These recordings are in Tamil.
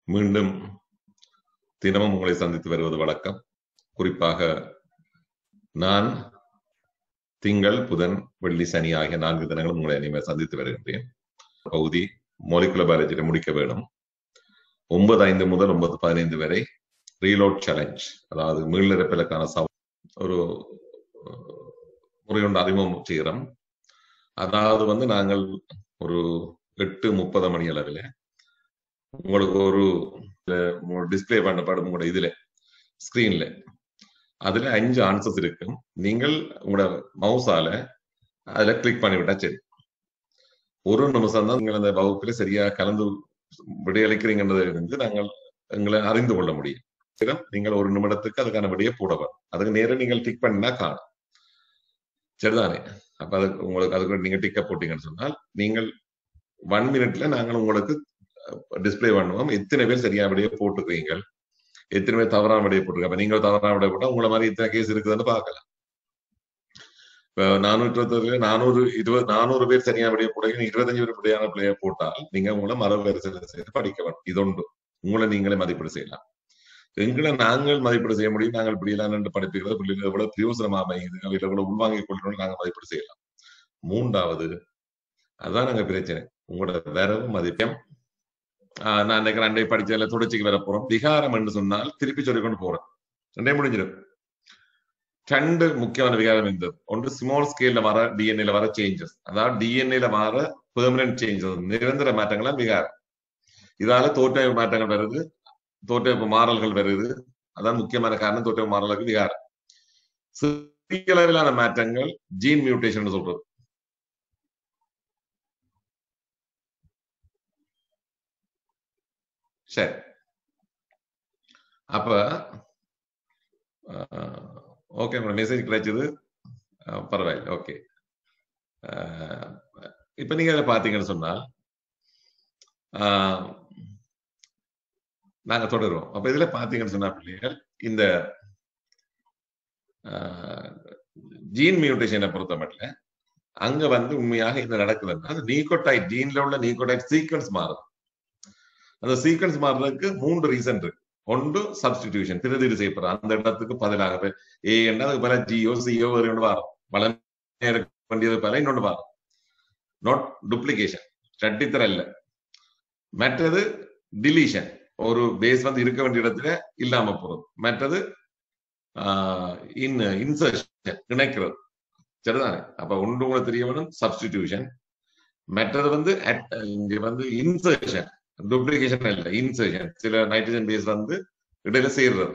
மீண்டும் தினமும் உங்களை சந்தித்து வருவது வழக்கம் குறிப்பாக நான் திங்கள் புதன் வெள்ளி சனி ஆகிய நான்கு தினங்களும் உங்களை இனிமேல் சந்தித்து வருகின்றேன் பகுதி மொலிகுலர் பயாலஜியை முடிக்க வேண்டும் ஒன்பது ஐந்து முதல் ஒன்பது பதினைந்து வரை ரீலோட் சேலஞ்ச் அதாவது மீளிறப்பிலக்கான சவ ஒரு முறை ஒன்று அறிமுகம் செய்கிறோம் அதாவது வந்து நாங்கள் ஒரு எட்டு முப்பது மணி அளவில் உங்களுக்கு ஒரு டிஸ்பிளே பண்ணப்படும் உங்களோட இதுல ஸ்கிரீன்ல அதுல அஞ்சு ஆன்சர்ஸ் இருக்கும் நீங்கள் உங்களோட மவுஸால அதுல கிளிக் பண்ணிவிட்டா சரி ஒரு நிமிஷம் தான் நீங்கள் அந்த வகுப்புல சரியா கலந்து விடையளிக்கிறீங்கன்றதை இருந்து நாங்கள் எங்களை அறிந்து கொள்ள முடியும் நீங்கள் ஒரு நிமிடத்துக்கு அதுக்கான விடையை போடவும் அதுக்கு நேரம் நீங்கள் டிக் பண்ணா காணும் சரிதானே அப்ப அதுக்கு உங்களுக்கு அதுக்கு நீங்க டிக்க போட்டீங்கன்னு சொன்னால் நீங்கள் ஒன் மினிட்ல நாங்கள் உங்களுக்கு டிஸ்பிளே பண்ணுவோம் எத்தனை பேர் சரியா விடையை போட்டுக்கிறீங்க எத்தனை பேர் தவறான விடையை போட்டுருக்க அப்ப நீங்கள் தவறான விடையை போட்டா உங்களை மாதிரி இத்தனை கேஸ் இருக்குதுன்னு பார்க்கலாம் இப்ப நானூற்றி இருபத்தி நானூறு இருபது நானூறு பேர் சரியா விடையை போடுங்க இருபத்தஞ்சு பேர் விடையான பிள்ளைய போட்டால் நீங்க உங்களை மரபு வரிசையில் செய்து படிக்க வேண்டும் இதொன்று உங்களை நீங்களே மதிப்பீடு செய்யலாம் எங்களை நாங்கள் மதிப்பீடு செய்ய முடியும் நாங்கள் இப்படியெல்லாம் நின்று படிப்புகிறது பிள்ளைகள் எவ்வளவு பிரயோசனமா அமையுது அவையில் எவ்வளவு உள்வாங்கிக் கொள்ளணும் நாங்கள் மதிப்பீடு செய்யலாம் மூன்றாவது அதான் நாங்க பிரச்சனை உங்களோட வரவு மதிப்பெண் நான் நினைக்கிறேன் அண்டை படிச்சதுல தொடர்ச்சிக்கு வர போறோம் விகாரம் என்று சொன்னால் திருப்பி சொல்லிக்கொண்டு போறேன் ரெண்டே முடிஞ்சிடும் ரெண்டு முக்கியமான விகாரம் இருந்தது ஒன்று ஸ்மால் ஸ்கேல்ல வர டிஎன்ஏல வர சேஞ்சஸ் அதாவது டிஎன்ஏல வர பெர்மனன்ட் சேஞ்சஸ் நிரந்தர மாற்றங்கள்லாம் விகாரம் இதால தோற்ற மாற்றங்கள் வருது தோற்ற மாறல்கள் வருது அதான் முக்கியமான காரணம் தோற்ற மாறலுக்கு விகாரம் சிறிய அளவிலான மாற்றங்கள் ஜீன் மியூட்டேஷன் சொல்றது சரி அப்ப ஓகே மெசேஜ் கிடைச்சது பரவாயில்ல ஓகே இப்ப நீங்க இதை பாத்தீங்கன்னு சொன்னால் நாங்க தொடருவோம் அப்ப இதுல பாத்தீங்கன்னு சொன்னா பிள்ளைகள் இந்த ஜீன் மியூட்டேஷனை பொறுத்த மட்டும் அங்க வந்து உண்மையாக என்ன நடக்குதுன்னா அந்த நீக்கோடைட் ஜீன்ல உள்ள நீக்கோடைட் சீக்வன்ஸ் மாறுது அந்த சீக்வன்ஸ் மாறுறதுக்கு மூன்று ரீசன் இருக்கு ஒன்று சப்ஸ்டிடியூஷன் பிரதிடு செய்யப்படுற அந்த இடத்துக்கு பதிலாக ஏ என்ன அதுக்கு பல ஜியோ சிஓ ஒரு ஒன்று வரும் வளமையா இருக்க வேண்டியது பல இன்னொன்று வரும் நாட் டுப்ளிகேஷன் சட்டித்தர இல்ல மற்றது டிலீஷன் ஒரு பேஸ் வந்து இருக்க வேண்டிய இடத்துல இல்லாம போறது மற்றது இன் இன்சர்ஷன் இணைக்கிறது சரிதானே அப்ப ஒன்று கூட தெரிய வேணும் சப்ஸ்டிடியூஷன் மற்றது வந்து இங்க வந்து இன்சர்ஷன் டூப்ளிகேஷன் இல்ல இன்சர்ஷன் சில நைட்ரஜன் பேஸ் வந்து இடையில சேர்றது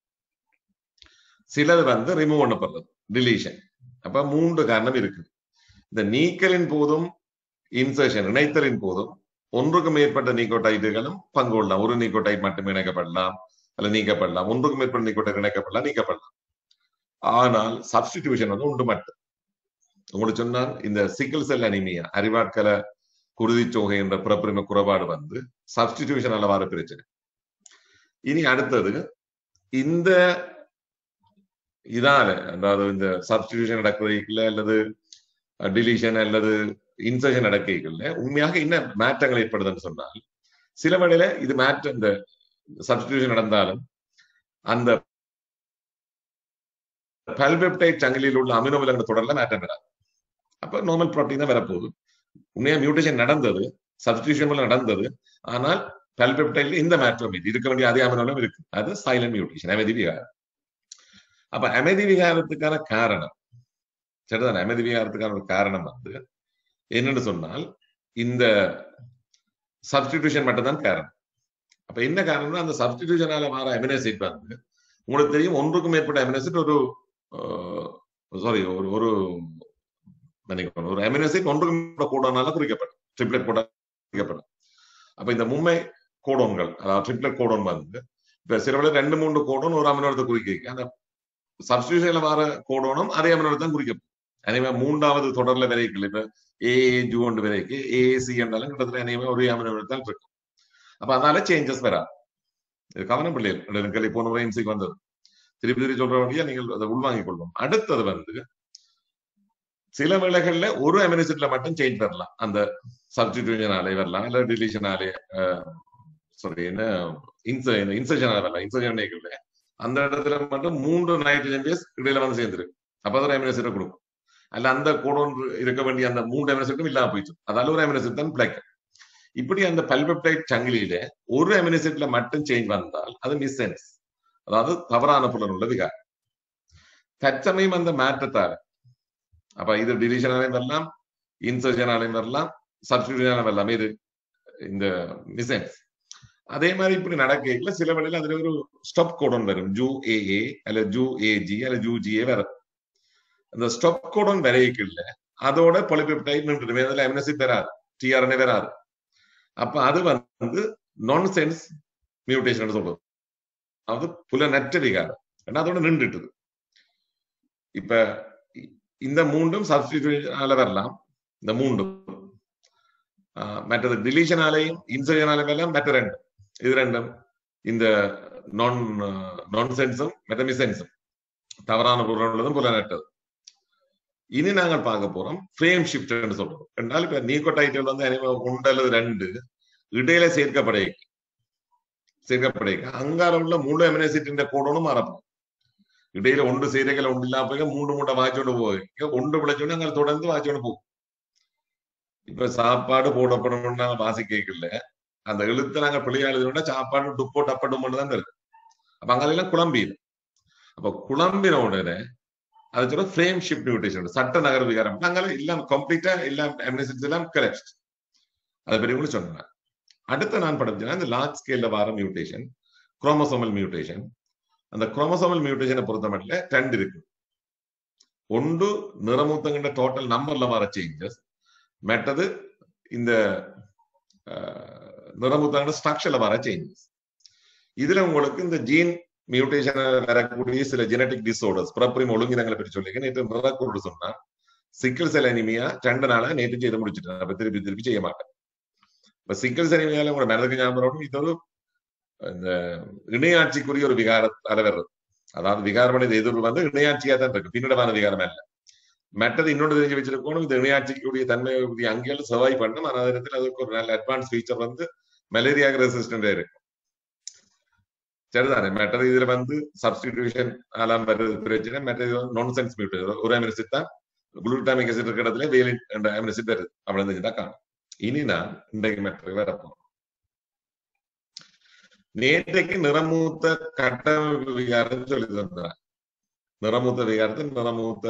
சிலது வந்து ரிமூவ் பண்ணப்படுறது டிலீஷன் அப்ப மூன்று காரணம் இருக்கு இந்த நீக்கலின் போதும் இன்சர்ஷன் இணைத்தலின் போதும் ஒன்றுக்கு மேற்பட்ட நீக்கோடைட்டுகளும் பங்கு கொள்ளலாம் ஒரு நீக்கோடைட் மட்டும் இணைக்கப்படலாம் அல்ல நீக்கப்படலாம் ஒன்றுக்கு மேற்பட்ட நீக்கோடைட் இணைக்கப்படலாம் நீக்கப்படலாம் ஆனால் சப்ஸ்டிடியூஷன் வந்து உண்டு மட்டும் உங்களுக்கு சொன்னால் இந்த சிக்கல் செல் அனிமியா அறிவாட்களை குருதிச்சோகை என்ற பிறப்புரிமை குறைபாடு வந்து சப்ஸ்டிடியூஷனால வர பிரச்சனை இனி அடுத்தது இந்த இதால அதாவது இந்த சப்ஸ்டிடியூஷன் நடக்கிறதுல அல்லது டிலீஷன் அல்லது இன்சர்ஷன் நடக்கல உண்மையாக என்ன மாற்றங்கள் ஏற்படுதுன்னு சொன்னால் சில வேளையில இது மாற்றம் இந்த சப்ஸ்டிடியூஷன் நடந்தாலும் அந்த பல்பெப்டைட் சங்கிலியில் உள்ள அமினோ விலங்கு தொடர்ல மாற்றம் வராது அப்ப நார்மல் ப்ரோட்டீன் தான் வரப்போகுது உண்மையா மியூட்டேஷன் நடந்தது சப்ஸ்டியூஷன் நடந்தது ஆனால் பல்பெப்டைட்ல இந்த மாற்றம் இது இருக்க வேண்டிய அதே அமினோலும் இருக்கு அது சைலண்ட் மியூட்டேஷன் அமைதி விகாரம் அப்ப அமைதி விகாரத்துக்கான காரணம் சரிதான் அமைதி விகாரத்துக்கான ஒரு காரணம் வந்து என்னன்னு சொன்னால் இந்த சப்ஸ்டிடியூஷன் மட்டும்தான் காரணம் அப்ப என்ன காரணம்னா அந்த சப்ஸ்டிடியூஷனால வர அமினோசிட் வந்து உங்களுக்கு தெரியும் ஒன்றுக்கும் மேற்பட்ட அமினோசிட் ஒரு சாரி ஒரு ஒரு நினைக்கணும் ஒரு அமினோசிட் ஒன்றுக்கும் கோடோனால குறிக்கப்படும் ட்ரிப்ளெட் கோடன் குறிக்கப்படும் அப்ப இந்த மும்மை கோடோன்கள் அதாவது ட்ரிப்ளெட் கோடோன் வந்து இப்ப சில ரெண்டு மூன்று கோடோன் ஒரு அமினோடத்தை குறிக்க அந்த சப்ஸ்டியூஷன்ல வர கோடோனும் அதே அமினோட தான் குறிக்கப்படும் அனைவா மூன்றாவது தொடர்ல விரைக்கல இப்ப ஏ ஜூ ஒன்று விரைக்கு ஏசி என்றாலும் கிட்டத்தட்ட அனைவா ஒரே அமினோட தான் இருக்கும் அப்ப அதனால சேஞ்சஸ் வரா இது கவனம் பிள்ளைகள் எனக்கு போன முறை எம்சிக்கு வந்தது திருப்பி திருப்பி சொல்ற வழியா நீங்கள் அதை உள்வாங்கிக் கொள்வோம் அடுத்தது வந்து சில வேளைகள்ல ஒரு அமினோசிட்ல மட்டும் சேஞ்ச் வரலாம் அந்த சப்ஸ்டிடியூஷனாலே வரலாம் இல்ல டிலீஷனாலே சாரி என்ன இன்சர்ஜன் வரல இன்சர்ஜன் இல்லை அந்த இடத்துல மட்டும் மூன்று நைட்ரஜன் பேஸ் இடையில வந்து சேர்ந்துருக்கு அப்பதான் அமினோ ஆசிட் கொடுக்கும் அல்ல அந்த கோடோன் இருக்க வேண்டிய அந்த மூன்று அமினோ ஆசிட்டும் இல்லாம போயிடுச்சு அதால ஒரு அமினோ ஆசிட் தான் பிளாக் இப்படி அந்த பல்பெப்டைட் சங்கிலியில ஒரு அமினோ ஆசிட்ல மட்டும் சேஞ்ச் வந்தால் அது மிஸ்சென்ஸ் அதாவது தவறான புலன் உள்ள விகாரம் தற்சமயம் அந்த மாற்றத்தால அப்ப இது டிலிஷனாலையும் வரலாம் இன்சர்ஜனாலையும் வரலாம் சப்ஸ்டியூஷனாலும் வரலாம் இது இந்த மிசென்ஸ் அதே மாதிரி இப்படி நடக்கல சில வழியில அதுல ஒரு ஸ்டாப் கோடன் வரும் ஜூ ஏஏ அல்ல ஜூ ஏஜி அல்ல ஜூ ஜிஏ வரும் அந்த ஸ்டாப் கோடன் வரைக்கல அதோட பொலிபெப்டைட் நின்றுடுமே அதுல எம்எஸ்சி வராது டிஆர்என்ஏ வராது அப்ப அது வந்து நான் சென்ஸ் மியூட்டேஷன் சொல்றது அது புலனற்ற விகாரம் ஏன்னா அதோட நின்றுட்டுது இப்ப இந்த மூன்றும் சப்ஸ்டியூஷனால வரலாம் இந்த மூன்றும் மற்றது டிலீஷனாலையும் இன்சர்ஜனாலையும் வரலாம் மற்ற ரெண்டும் இது ரெண்டும் இந்த நான் நான் சென்ஸும் மெட்டமிசென்ஸும் தவறான பொருள் உள்ளதும் புலனற்றது இனி நாங்கள் பார்க்க போறோம் ஃப்ரேம் ஷிஃப்ட் சொல்றோம் ரெண்டாலும் இப்ப நீக்கோடைட்டில் வந்து ஒன்று அல்லது ரெண்டு இடையில சேர்க்கப்பட சேர்க்கப்பட அங்கால உள்ள மூணு எமினசிட்டின் கோடனும் மாறப்போம் இடையில ஒன்று செய்திகள் ஒன்று இல்லாம போய் மூன்று மூட்டை வாய்ச்சோண்டு போய் ஒன்று பிழைச்சோண்டு அங்கே தொடர்ந்து வாய்ச்சோண்டு போகும் இப்ப சாப்பாடு போடப்படணும்னு நாங்க வாசி கேட்கல அந்த எழுத்து நாங்க பிள்ளையா எழுதணும்னா சாப்பாடு டுப்போ டப்படும் தான் இருக்கு அப்ப அங்கெல்லாம் குழம்பிடு அப்ப குழம்பின உடனே அது சொல்ல ஃப்ரேம் ஷிஃப்ட் மியூட்டேஷன் சட்ட நகர விகாரம் நாங்கள் எல்லாம் கம்ப்ளீட்டா எல்லாம் எமினசிட்டிஸ் எல்லாம் கரெக்ட் அதை பற்றி கூட சொன்னேன் அடுத்து நான் படிச்சேன்னா இந்த லார்ஜ் ஸ்கேல்ல வர மியூட்டேஷன் குரோமோசோமல் மியூட்டேஷன் அந்த குரோமோசோமல் மியூட்டேஷனை பொறுத்த மட்டும் ரெண்டு இருக்கு ஒன்று நிறமூத்தங்கிற டோட்டல் நம்பர்ல வர சேஞ்சஸ் மற்றது இந்த நிறமூத்தங்கிற ஸ்ட்ரக்சர்ல வர சேஞ்சஸ் இதுல உங்களுக்கு இந்த ஜீன் மியூட்டேஷன் வரக்கூடிய சில ஜெனட்டிக் டிசார்டர்ஸ் பிறப்புரிமை ஒழுங்கினங்களை பற்றி சொல்லிக்க நேற்று நிறக்குருடு சொன்னா சிக்கல் செல் அனிமியா ரெண்டு நாளா நேற்று செய்து முடிச்சுட்டேன் அப்ப திருப்பி திருப்பி செய்ய மாட்டேன் இப்ப சிக்கல் செல் அனிமியால உங்களோட மனதுக்கு ஞாபகம் இது ஒரு இந்த இணையாட்சிக்குரிய ஒரு விகாரத்தால வர்றது அதாவது விகாரமடைந்த எதிர்ப்பு வந்து இணையாட்சியா தான் இருக்கு பின்னடமான விகாரம் அல்ல மற்றது இன்னொன்று தெரிஞ்சு வச்சிருக்கணும் இந்த இணையாட்சிக்குரிய தன்மை அங்கேயும் சர்வை பண்ணும் ஆனால் நேரத்தில் அதுக்கு ஒரு நல்ல அட்வான்ஸ் ஃபீச்சர் வந்து மலேரியாவுக்கு ரெசிஸ்டண்டா இருக்கும் சரிதானே மற்றது இதுல வந்து சப்ஸ்டிடியூஷன் எல்லாம் வருது பிரச்சனை மற்றது நான் சென்ஸ் மியூட்டேஷன் ஒரு அமினசிட் தான் குளுட்டாமிக் அசிட் இருக்கிற இடத்துல வேலின் என்ற அமினசிட் வருது அப்படி தெரிஞ்சுதான் காணும் இனி நான் இன்றைக்கு மற்ற வரப்போம் நேற்றைக்கு நிறமூத்த கட்டமைப்பு விகாரம் சொல்லி தந்தார் நிறமூத்த விகாரத்தை நிறமூத்த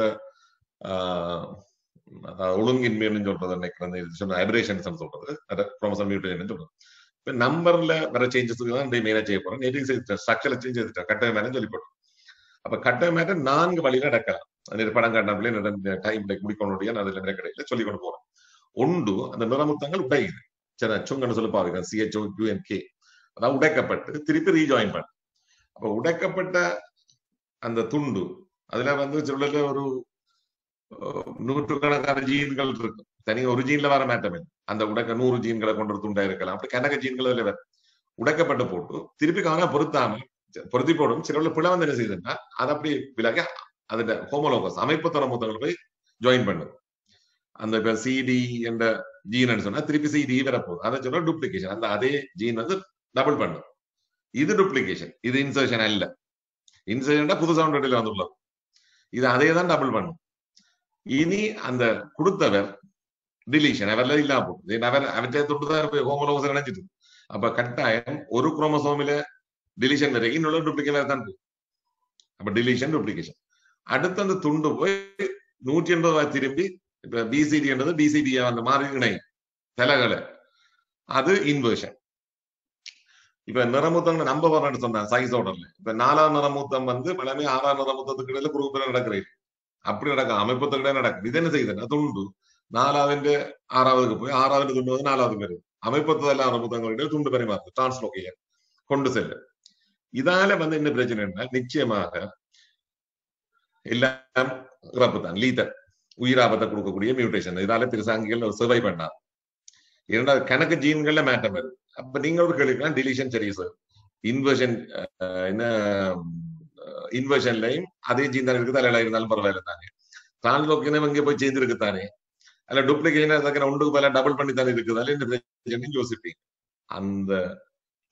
ஒழுங்கின்மைன்னு சொல்றது நினைக்கிறேன் சொன்ன ஹைப்ரேஷன்ஸ் சொல்றது குரோமோசோம் மியூட்டேஷன் சொல்றது இப்ப நம்பர்ல வர சேஞ்சஸ்க்கு தான் மெயினா செய்ய போறோம் நேற்று ஸ்ட்ரக்சர்ல சேஞ்ச் எடுத்துட்டேன் கட்டமை மேலே சொல்லி போட்டோம் அப்ப கட்டமை மேலே நான்கு வழியில நடக்கலாம் அந்த படம் காட்டினாலே டைம் முடிக்கணும் அதுல கிடைக்கல சொல்லி கொண்டு போறோம் ஒன்று அந்த நிறமுத்தங்கள் உடையுது சரி சுங்கன்னு சொல்லி பாருங்க சிஹெச்ஓ யூஎன் கே அதாவது உடைக்கப்பட்டு திருப்பி ரீஜாயின் பண்ண அப்ப உடைக்கப்பட்ட அந்த துண்டு அதுல வந்து சொல்லல ஒரு நூற்றுக்கணக்கான ஜீன்கள் இருக்கும் தனியா ஒரு ஜீன்ல வர மாட்டமே அந்த உடைக்க நூறு ஜீன்களை கொண்டு துண்டா இருக்கலாம் அப்படி கணக்க ஜீன்கள் அதுல வரும் உடைக்கப்பட்டு போட்டு திருப்பி காண பொருத்தாம பொருத்தி போடும் சில பிள வந்து என்ன செய்யுதுன்னா அதை அப்படி விலக அதுல ஹோமோலோகஸ் அமைப்பு தர மூத்தங்கள் போய் ஜாயின் பண்ணுது அந்த இப்ப சிடி என்ற ஜீன் சொன்னா திருப்பி சிடி வரப்போகுது அதை சொல்ல டூப்ளிகேஷன் அந்த அதே ஜீன் வந்து டபுள் பண்ணும் இது டூப்ளிகேஷன் இது இன்சர்ஷன் அல்ல இன்சர்ஷன் புது சவுண்ட் வந்துள்ளது இது அதே தான் டபுள் பண்ணும் இனி அந்த கொடுத்தவர் டிலீஷன் அவர்ல இல்லாம போகுது அவர் அவற்றை தொட்டு தான் போய் ஹோமோலோகஸ் நினைச்சிட்டு அப்ப கட்டாயம் ஒரு குரோமோசோமில டிலீஷன் வரைக்கும் இன்னொரு டூப்ளிகேட் தான் போகும் அப்ப டிலீஷன் டூப்ளிகேஷன் அடுத்து அந்த துண்டு போய் நூற்றி எண்பது ரூபாய் திரும்பி இப்ப பிசிடி என்றது பிசிடி அந்த மாதிரி இணை தலைகளை அது இன்வர்ஷன் இப்ப நிறமூத்தம் நம்ப வரணும்னு சொன்னாங்க சைஸ் ஆர்டர்ல இப்ப நாலாம் நிறமூத்தம் வந்து எல்லாமே ஆறாம் நிறமூத்தத்துக்கு இடையில குரூப்ல நடக்கிறேன் அப்படி நடக்கும் அமைப்பத்துக்கிட்ட நடக்கும் இது என்ன செய்யுதுன்னா துண்டு நாலாவது ஆறாவதுக்கு போய் ஆறாவது துண்டு வந்து நாலாவது பேரு அமைப்பத்து எல்லாம் நிறமூத்தங்களுடைய துண்டு பரிமாற்று டிரான்ஸ்லோகேயர் கொண்டு செல்ல இதால வந்து என்ன பிரச்சனை நிச்சயமாக எல்லாம் இறப்பு தான் லீதர் உயிராபத்தை கொடுக்கக்கூடிய மியூட்டேஷன் இதால திருசாங்கிகள் சர்வை பண்ணார் இரண்டாவது கணக்கு ஜீன்கள்ல மேட்டம் வருது அப்ப நீங்க ஒரு கேள்விக்கலாம் டிலிஷன் சரி சார் இன்வர்ஷன் என்ன இன்வர்ஷன்லையும் அதே ஜீன் தான் இருக்குது அதில் இருந்தாலும் பரவாயில்ல தானே டிரான்ஸ்லோக்கியம் இங்கே போய் செய்திருக்கு தானே அல்ல டூப்ளிகேஷன் ஒன்றுக்கு பல டபுள் பண்ணி தானே இருக்குது அதில் இந்த பிரச்சனை யோசிப்பீங்க அந்த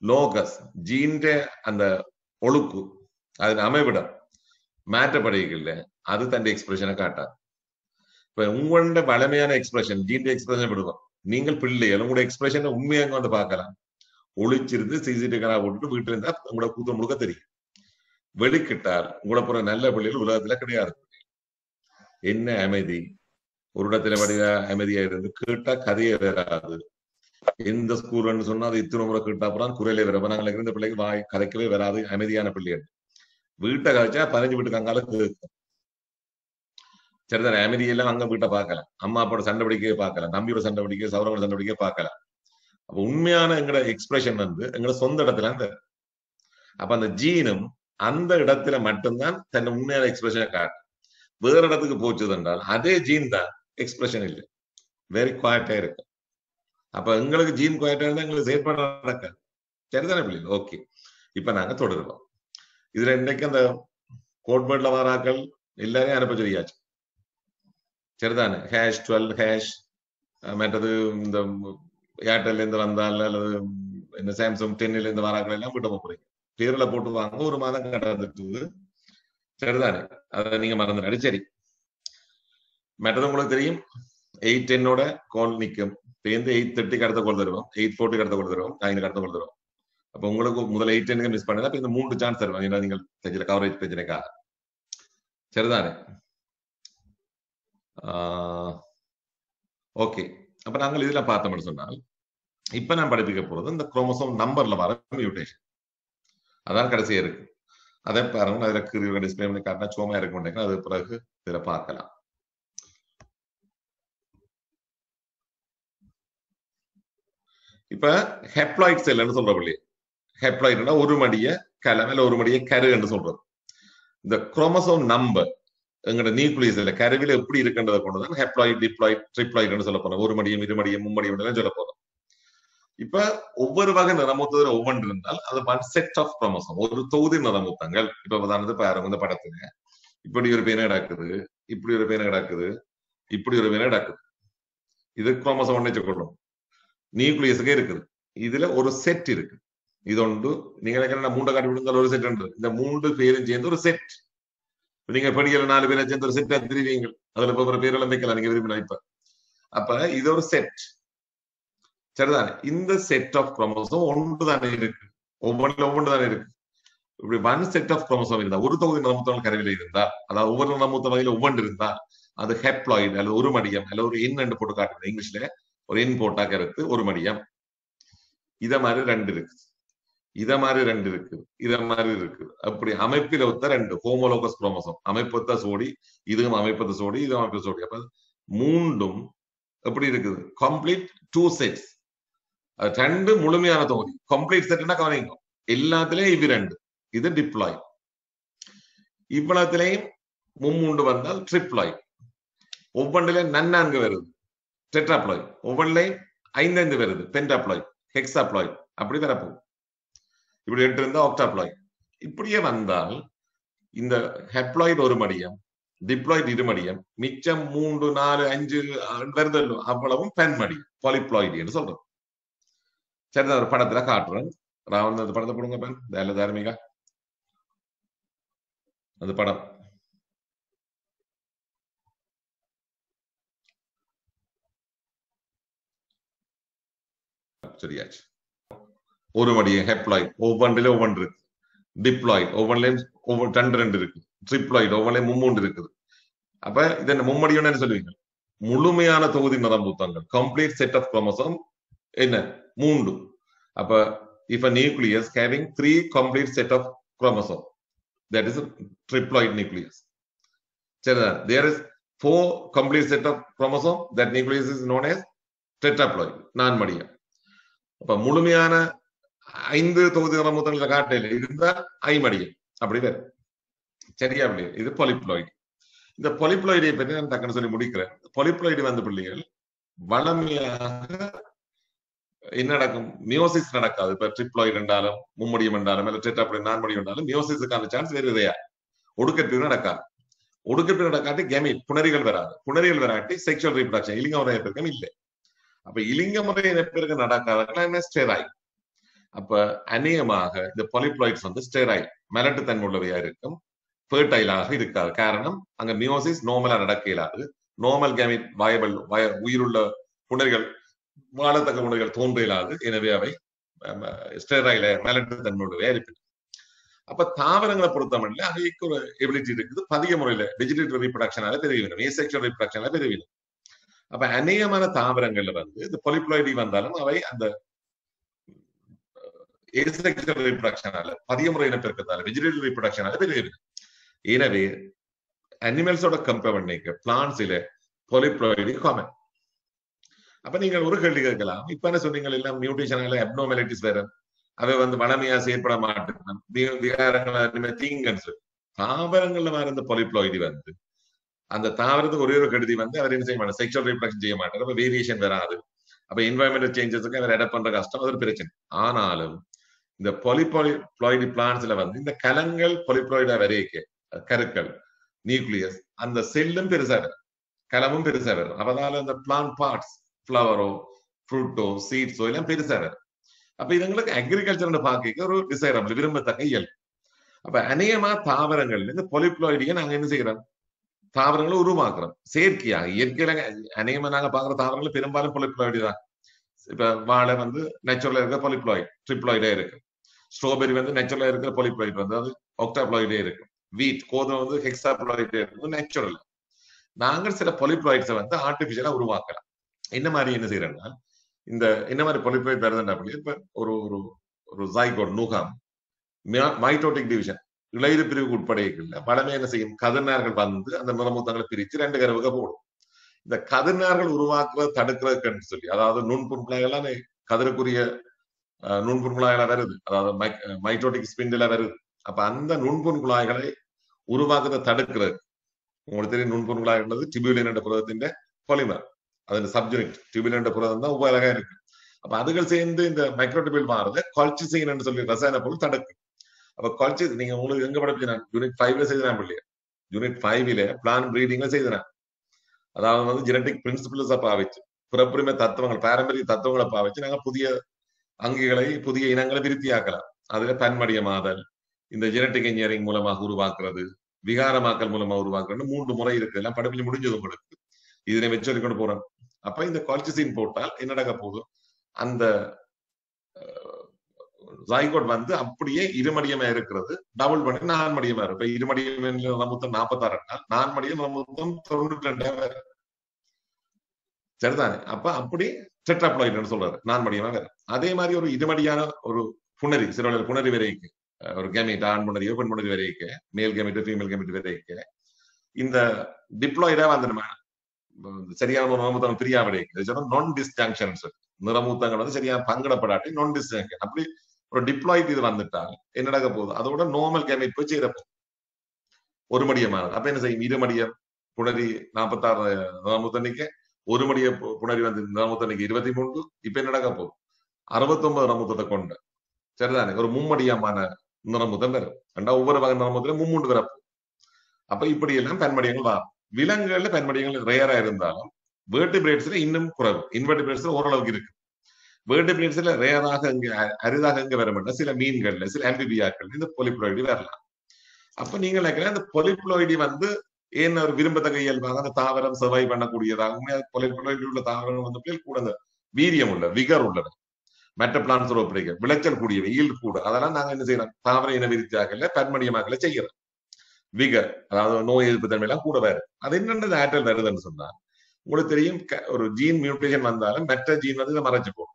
லோகஸ் ஜீന്റെ அந்த ഒഴുക്ക് അതിന് அமைவிடம் മാറ്റപ്പെടുകയില്ല അത് തന്റെ എക്സ്പ്രഷനെ കാട്ടാൻ இப்ப உங்களுடைய வளமையான எக்ஸ்பிரஷன் ஜீன் எக்ஸ்பிரஷன் விடுவோம் நீங்கள் பிள்ளைகள் உங்களோட எக்ஸ்பிரஷனை உண்மையாக வந்து பார்க்கலாம் ஒளிச்சிருந்து சிசிடிவி கேமரா போட்டுட்டு வீட்டுல இருந்தா உங்களோட கூத்து முழுக்க தெரியும் வெளிக்கிட்டால் உங்களை போற நல்ல பிள்ளைகள் உலகத்துல கிடையாது என்ன அமைதி ஒரு இடத்துல வடிவ அமைதியா இருந்து கேட்டா கதையே வராது எந்த ஸ்கூல்னு சொன்னா அது இத்தனை முறை கேட்டா அப்புறம் குரலே வர நாங்கள் இருந்த பிள்ளைக்கு வாய் கதைக்கவே வராது அமைதியான பிள்ளைகள் வீட்டை கதைச்சா பதினஞ்சு வீட்டுக்கு அங்கால கேட்கும் சரிதானே அமைதியெல்லாம் அங்க வீட்டை பார்க்கலாம் அம்மா அப்பாவோட சண்டை பிடிக்கவே பார்க்கலாம் தம்பியோட சண்டை பிடிக்க சௌரவோட சண்டை பிடிக்க பார்க்கலாம் அப்ப உண்மையான எங்களோட எக்ஸ்பிரஷன் வந்து எங்களோட சொந்த இடத்துல அந்த அப்ப அந்த ஜீனும் அந்த இடத்துல மட்டும்தான் தன் உண்மையான எக்ஸ்பிரஷனை காட்டும் வேற இடத்துக்கு போச்சுது என்றால் அதே ஜீன் தான் எக்ஸ்பிரஷன் இல்லை வெரி குவாய்டா இருக்கு அப்ப எங்களுக்கு ஜீன் குவாய்டா இருந்தா எங்களுக்கு செயற்பாடு நடக்காது சரிதானே பிள்ளைங்க ஓகே இப்ப நாங்க தொடருவோம் இதுல இன்னைக்கு அந்த கோட்பேர்ட்ல வராக்கள் எல்லாரையும் அனுப்ப சொல்லியாச்சு சரிதானே ஹேஷ் டுவெல் ஹேஷ் மற்றது இந்த ஏர்டெல்ல இருந்து வந்தால் அல்லது இந்த சாம்சங் டென்னில இருந்து வராக்கள் எல்லாம் விட்டு போறீங்க பேர்ல போட்டு வாங்க ஒரு மாதம் கடந்துட்டு சரிதானே அதை நீங்க மறந்துடாது சரி மற்றது உங்களுக்கு தெரியும் எயிட் டென்னோட கால் நிற்கும் சேர்ந்து எயிட் தேர்ட்டிக்கு அடுத்த கால் தருவோம் எயிட் ஃபோர்ட்டிக்கு அடுத்த கால் தருவோம் நைனுக்கு அடுத்த கால் தருவோம் அப்ப உங்களுக்கு முதல்ல எயிட் டென்னுக்கு மிஸ் பண்ணா இந்த மூன்று சான்ஸ் தருவாங்க ஏன்னா நீங்கள் செஞ்சிட கவரேஜ் பிரச்சனைக்காக சரிதானே ஓகே அப்ப நாங்கள் இதுல பார்த்தோம்னு சொன்னால் இப்ப நான் படிப்பிக்க போறது இந்த குரோமோசோம் நம்பர்ல வர மியூட்டேஷன் அதான் கடைசியா இருக்கு அதை பாருங்க அதுல கிருவி டிஸ்பிளே பண்ணி காட்டினா சும்மா இருக்க மாட்டேங்க அது பிறகு இதுல பார்க்கலாம் இப்ப ஹெப்ளாய்ட் செல்னு சொல்றோம் இல்லையா ஹெப்ளாய்ட்னா ஒரு மடிய கலம் இல்ல ஒரு மடிய கரு என்று சொல்றது இந்த குரோமோசோம் நம்பர் எங்களோட நியூக்ளியஸ்ல கருவில எப்படி இருக்குன்றதை கொண்டுதான் ஹெப்ளாய்ட் டிப்ளாய்ட் ட்ரிப்ளாய்ட்னு சொல்ல போறோம் ஒரு மடியம் இரு மடியம் மும்மடியம் எல்லாம் சொல்ல போறோம் இப்ப ஒவ்வொரு வகை நிறமூத்தத்தில் ஒவ்வொன்று இருந்தால் அது ஒன் செட் ஆஃப் குரோமோசோம் ஒரு தொகுதி நிறமூத்தங்கள் இப்ப உதாரணத்துக்கு பாருங்க இந்த படத்துல இப்படி ஒரு பேனை கிடக்குது இப்படி ஒரு பேனை கிடக்குது இப்படி ஒரு பேனை கிடக்குது இது குரோமோசோம் ஒன்றை கொள்ளும் நியூக்ளியஸுக்கே இருக்குது இதுல ஒரு செட் இருக்கு இதொண்டு நீங்க நினைக்கிற மூண்டை காட்டி விடுந்தால் ஒரு செட் உண்டு இந்த மூன்று பேரும் சேர்ந்து ஒரு செட் நீங்க படிக்கிற நாலு பேரை சேர்ந்து ஒரு செட்டா தெரிவிங்க அதுல இப்ப ஒரு பேரெல்லாம் வைக்கலாம் நீங்க விரும்பினா இப்ப அப்ப இது ஒரு செட் சரிதானே இந்த செட் ஆஃப் குரோமோசோம் ஒன்று தானே இருக்கு ஒவ்வொன்றுல ஒவ்வொன்று தானே இருக்கு இப்படி ஒன் செட் ஆஃப் குரோமோசோம் இருந்தா ஒரு தொகுதி நமுத்தவங்க கருவில இருந்தா அதாவது ஒவ்வொரு நமுத்த வகையில ஒவ்வொன்று இருந்தா அது ஹெப்ளாய்டு அல்லது ஒரு மடியம் அல்லது ஒரு எண் ரெண்டு போட்டு காட்டுறது இங்கிலீஷ்ல ஒரு எண் போட்டா கருத்து ஒரு மடியம் இத மாதிரி ரெண்டு இருக்கு இத மாதிரி ரெண்டு இருக்கு இத மாதிரி இருக்கு அப்படி அமைப்பில ஒத்த ரெண்டு ஹோமோலோகஸ் குரோமோசோம் அமைப்பத்த சோடி இதுவும் அமைப்பத்த சோடி இதுவும் அமைப்பத்த சோடி அப்ப மூண்டும் எப்படி இருக்குது கம்ப்ளீட் டூ செட்ஸ் அது ரெண்டு முழுமையான தொகுதி கம்ப்ளீட் செட்னா கவனிக்கும் எல்லாத்திலையும் இவ்வி ரெண்டு இது டிப்ளாய் இவ்வளத்திலையும் மும்மூண்டு வந்தால் ட்ரிப்ளாய் ஒவ்வொன்றிலையும் நன்னான்கு வருது டெட்ராப்ளாய் ஒவ்வொன்றிலையும் ஐந்தைந்து வருது பென்டாப்ளாய் ஹெக்ஸாப்ளாய் அப்படி வரப்போகுது இப்படி எட்டு இருந்தா ஆக்டாப்ளாய் இப்படியே வந்தால் இந்த ஹெப்ளாய்டு ஒரு மடியம் டிப்ளாய்டு இரு மடியம் மிச்சம் மூன்று நாலு அஞ்சு வருதல் அவ்வளவும் பென் மடியம் பாலிப்ளாய்டு சொல்றோம் சரி ஒரு படத்துல காட்டுறேன் ராவன் அந்த படத்தை போடுங்க பெண் வேலை தார்மிகா அந்த படம் சரியாச்சு ஒரு மடியம் ஹெப்ளாய்ட் ஒவ்வொன்றிலும் ஒவ்வொன்று இருக்கு டிப்ளாய்ட் ஒவ்வொன்றிலையும் ஒவ்வொரு ரெண்டு ரெண்டு இருக்கு ட்ரிப்ளாய்ட் ஒவ்வொன்றிலையும் மும்மூண்டு இருக்குது அப்ப இது என்ன மும்மடியும் சொல்லுவீங்க முழுமையான தொகுதி நிறம்பூத்தங்கள் கம்ப்ளீட் செட் ஆஃப் குரோமோசோம் என்ன மூன்று அப்ப if a nucleus having three complete set of chromosome that is a triploid nucleus சரிதான் there is four complete set of chromosome that nucleus is known as tetraploid நான் மடியம் அப்ப முழுமையான ஐந்து தொகுதி நிறமூத்தங்களை காட்டையில இருந்தால் ஐமடியம் அப்படி வேறு சரியா அப்படி இது பொலிப்ளாய்டு இந்த பொலிப்ளாய்டை பற்றி நான் டக்குன்னு சொல்லி முடிக்கிறேன் பொலிப்ளாய்டு வந்த பிள்ளைகள் வளமையாக என்ன நடக்கும் மியோசிஸ் நடக்காது இப்ப ட்ரிப்ளாய்டு என்றாலும் மும்மடியம் என்றாலும் இல்ல டெட்ராப்ளாய்டு நான்மடியம் என்றாலும் மியோசிஸுக்கான சான்ஸ் வேறு இதையா ஒடுக்கப்பிரிவு நடக்காது ஒடுக்கப்பிரிவு நடக்காட்டி கெமி புணரிகள் வராது புணரிகள் வராட்டி செக்ஷுவல் ரீப்ரடக்ஷன் இலிங்க முறை பெருக்கம் இல்லை அப்ப இலிங்க முறை பெருக்கம் நடக்காதவர்கள் என்ன ஸ்டெராய்ட் அப்ப அநேகமாக இந்த பொலிப்ளாய்ட்ஸ் வந்து ஸ்டெரைல் மிரட்டு தன்மை உள்ளவையா இருக்கும் ஃபர்டைலாக இருக்காது காரணம் அங்க மியோசிஸ் நார்மலா நடக்க இயலாது நார்மல் கேமிட் வயபிள் உயிருள்ள புணர்கள் வாழத்தக்க புணர்கள் தோன்ற இயலாது எனவே அவை ஸ்டெரைல மிரட்டு தன்மை உள்ளவையா இருக்கு அப்ப தாவரங்களை பொறுத்தமட்டில் அவைக்கு ஒரு எபிலிட்டி இருக்குது பதிக முறையில டிஜிட்டல் ரீப்ரொடக்ஷனால பெருகிவிடும் ஏசெக்சுவல் ரீப்ரொடக்ஷனால பெருகிவிடும் அப்ப அநேகமான தாவரங்கள்ல வந்து இந்த பொலிப்ளாய்டி வந்தாலும் அவை அந்த ஏசெக்சுவல் ரீப்ரொடக்ஷனால பதிய முறை இனப்பெருக்கத்தால வெஜிடேட்டிவ் ரீப்ரொடக்ஷனால பெருகிவிடும் எனவே அனிமல்ஸோட கம்பேர் பண்ணிக்க பிளான்ஸ்ல பொலிப்ளாய்டி காமன் அப்ப நீங்க ஒரு கேள்வி கேட்கலாம் இப்ப என்ன சொன்னீங்க எல்லாம் மியூட்டேஷனால அப்னோமலிட்டிஸ் வேற அவை வந்து வளமையா செயற்பட மாட்டேன் விகாரங்கள் தீங்கன்னு சொல்லி தாவரங்கள்ல வர இந்த பொலிப்ளாய்டி வந்து அந்த தாவரத்துக்கு ஒரே ஒரு கெடுதி வந்து அவர் என்ன செய்ய மாட்டார் செக்ஷுவல் ரீப்ரக்ஷன் செய்ய மாட்டார் அப்ப வேரியேஷன் வராது அப்ப என்வாயன்மெண்டல் சேஞ்சஸுக்கு அவர் அடாப்ட் பண்ற கஷ்டம் அது ஒரு பிரச்சனை ஆனாலும் இந்த பொலிப்ளாய்டி பிளான்ஸ்ல வந்து இந்த கலங்கள் பொலிப்ளாய்டா வரைக்க கருக்கள் நியூக்ளியஸ் அந்த செல்லும் பெருசா வரும் கலமும் பெருசா வரும் அதனால அந்த பிளான் பார்ட்ஸ் ஃபிளவரோ ஃப்ரூட்டோ சீட்ஸோ எல்லாம் பெருசா வரும் அப்ப இதுங்களுக்கு அக்ரிகல்ச்சர் பார்க்க ஒரு டிசைரபிள் விரும்பத்தக்க இயல்பு அப்ப அநேகமா தாவரங்கள்ல இந்த பொலிப்ளாய்டியை நாங்க என்ன செய்யறோம் தாவரங்களை உருவாக்குறோம் செயற்கையாக இயற்கையில அநேகமா நாங்க பாக்குற தாவரங்கள் பெரும்பாலும் பொலிப்ளாய்டு தான் இப்ப வாழை வந்து நேச்சுரலா இருக்கிற பொலிப்ளாய்டு ட்ரிப்ளாய்டே இருக்கு ஸ்ட்ராபெரி வந்து நேச்சுரலா இருக்கிற பொலிப்ளாய்டு வந்து அது ஒக்டாப்ளாய்டே இருக்கு வீட் கோதுமை வந்து ஹெக்ஸாப்ளாய்டே இருக்கு நேச்சுரல் நாங்கள் சில பொலிப்ளாய்ட்ஸை வந்து ஆர்டிபிஷியலா உருவாக்கலாம் என்ன மாதிரி என்ன செய்யறோம்னா இந்த என்ன மாதிரி பொலிப்ளாய்ட் வருதுன்னா இப்ப ஒரு ஒரு ஒரு ஜைகோட் நுகம் மைட்டோட்டிக் டிவிஷன் இளையிறு பிரிவுக்கு உட்படையில பழமே என்ன செய்யும் கதிர்நார்கள் வந்து அந்த நிறமூத்தங்களை பிரித்து ரெண்டு கருவுக போடும் இந்த கதிர்நார்கள் உருவாக்குறது தடுக்கிறதுக்குன்னு சொல்லி அதாவது நுண்புண்குழாயெல்லாம் கதிருக்குரிய நுண்புண்குழாய்களா வருது அதாவது மைட்டோட்டிக் ஸ்பிண்டில வருது அப்ப அந்த நுண்புண்குழாய்களை உருவாக்குறத தடுக்கிறது உங்களுக்கு தெரியும் நுண்புண்குழாய்ன்றது டிபியூலின் என்ற புரதத்தின் பொலிமர் அது சப்ஜெக்ட் டிபியூலின் என்ற புரதம் தான் உபயோகா இருக்கு அப்ப அதுகள் சேர்ந்து இந்த மைக்ரோடிபிள் மாறுது கால்சிசின் சொல்லி ரசாயன பொருள் தடுக்கும் அப்ப குறைச்சி நீங்க உங்களுக்கு எங்க படிச்சு யூனிட் ஃபைவ்ல செய்தான் இல்லையா யூனிட் ஃபைவ்ல பிளான் பிரீடிங்ல செய்தேன் அதாவது வந்து ஜெனட்டிக் பிரின்சிபிள்ஸா பாவிச்சு பிறப்புரிமை தத்துவங்கள் பாரம்பரிய தத்துவங்களை பாவிச்சு நாங்க புதிய அங்கிகளை புதிய இனங்களை விருத்தியாக்கலாம் அதுல பன்மடியமாதல் இந்த ஜெனட்டிக் இன்ஜினியரிங் மூலமாக உருவாக்குறது விகாரமாக்கல் மூலமா உருவாக்குறது மூன்று முறை இருக்கு எல்லாம் படிப்பில் முடிஞ்சது உங்களுக்கு இதனை வச்சு கொண்டு போறோம் அப்ப இந்த கால்சிசின் போட்டால் என்ன நடக்க போதும் அந்த ஜைகோட் வந்து அப்படியே இருமடியமா இருக்கிறது டபுள் பண்ணி நான் மடியமா இருக்கும் இப்ப இருமடியம் மொத்தம் நாற்பத்தாறு நாள் நான் மடியம் மொத்தம் தொண்ணூற்றி ரெண்டாயிரம் சரிதானே அப்ப அப்படி டெட்ராப்ளாய்டுன்னு சொல்றாரு நான் மடியமா வேற அதே மாதிரி ஒரு இருமடியான ஒரு புணரி சிறுவர்கள் புணரி வரைக்கு ஒரு கேமிட் ஆண் புணரியோ பெண் புணரி வரைக்க மேல் கேமிட் ஃபீமேல் கேமிட் வரைக்க இந்த டிப்ளாய்டா வந்துடுமா சரியான ஒரு நிறமூத்தம் பிரியா வரைக்கு நான் டிஸ்ஜங்ஷன் நிறமூத்தங்கள் வந்து சரியா பங்கிடப்படாட்டி நான் டிஸ்ஜங்ஷன் அப்படி ஒரு டிப்ளாய்ட் இது வந்துட்டால் என்ன நடக்க போகுது அதோட நார்மல் கேமிட் போய் சேரப்போம் ஒரு மடியமானது அப்ப என்ன செய்யும் இரு மடியம் புணரி நாற்பத்தாறு நிறமுத்தன்னைக்கு ஒரு மடிய புணரி வந்து நிறமுத்தன்னைக்கு இருபத்தி மூன்று இப்ப என்ன நடக்க போகுது அறுபத்தி ஒன்பது நிறமுத்தத்தை கொண்ட சரிதானே ஒரு மும்மடியமான நிறமுத்தம் வரும் ரெண்டா ஒவ்வொரு வகை நிறமுத்திலும் மும்மூண்டு வரப்போம் அப்ப இப்படி எல்லாம் பெண்மடியங்கள் வரும் விலங்குகள்ல பெண்மடியங்கள் ரேரா இருந்தாலும் வேர்டிபிரேட்ஸ்ல இன்னும் குறைவு இன்வெர்டிபிரேட்ஸ்ல ஓரளவுக்கு இருக்கு வேர்டிபிரேட்ஸ்ல ரேராக இங்க அரிதாக இங்க வர மாட்டோம் சில மீன்கள்ல சில ஆம்பிபியாக்கள் இந்த பொலிப்ளாய்டி வரலாம் அப்ப நீங்க நினைக்கிறேன் அந்த பொலிப்ளாய்டி வந்து ஏன் ஒரு விரும்பத்தக்க இயல்பாக அந்த தாவரம் சர்வை பண்ணக்கூடியதாகவும் பொலிப்ளாய்டி உள்ள தாவரம் வந்து கூட அந்த வீரியம் உள்ள விகர் உள்ளது மற்ற பிளான்ஸோட ஒப்படைக்க விளைச்சல் கூடியவை ஈல்டு கூட அதெல்லாம் நாங்க என்ன செய்யறோம் தாவர இன விருத்தியாக்கல பன்மணியமாக்கல செய்யறோம் விகர் அதாவது நோய் எதிர்ப்பு தன்மை எல்லாம் கூட வருது அது என்னென்ன ஆற்றல் வருதுன்னு சொன்னா உங்களுக்கு தெரியும் ஒரு ஜீன் மியூட்டேஷன் வந்தாலும் மற்ற ஜீன் வந்து இதை மறைச்சு போகும்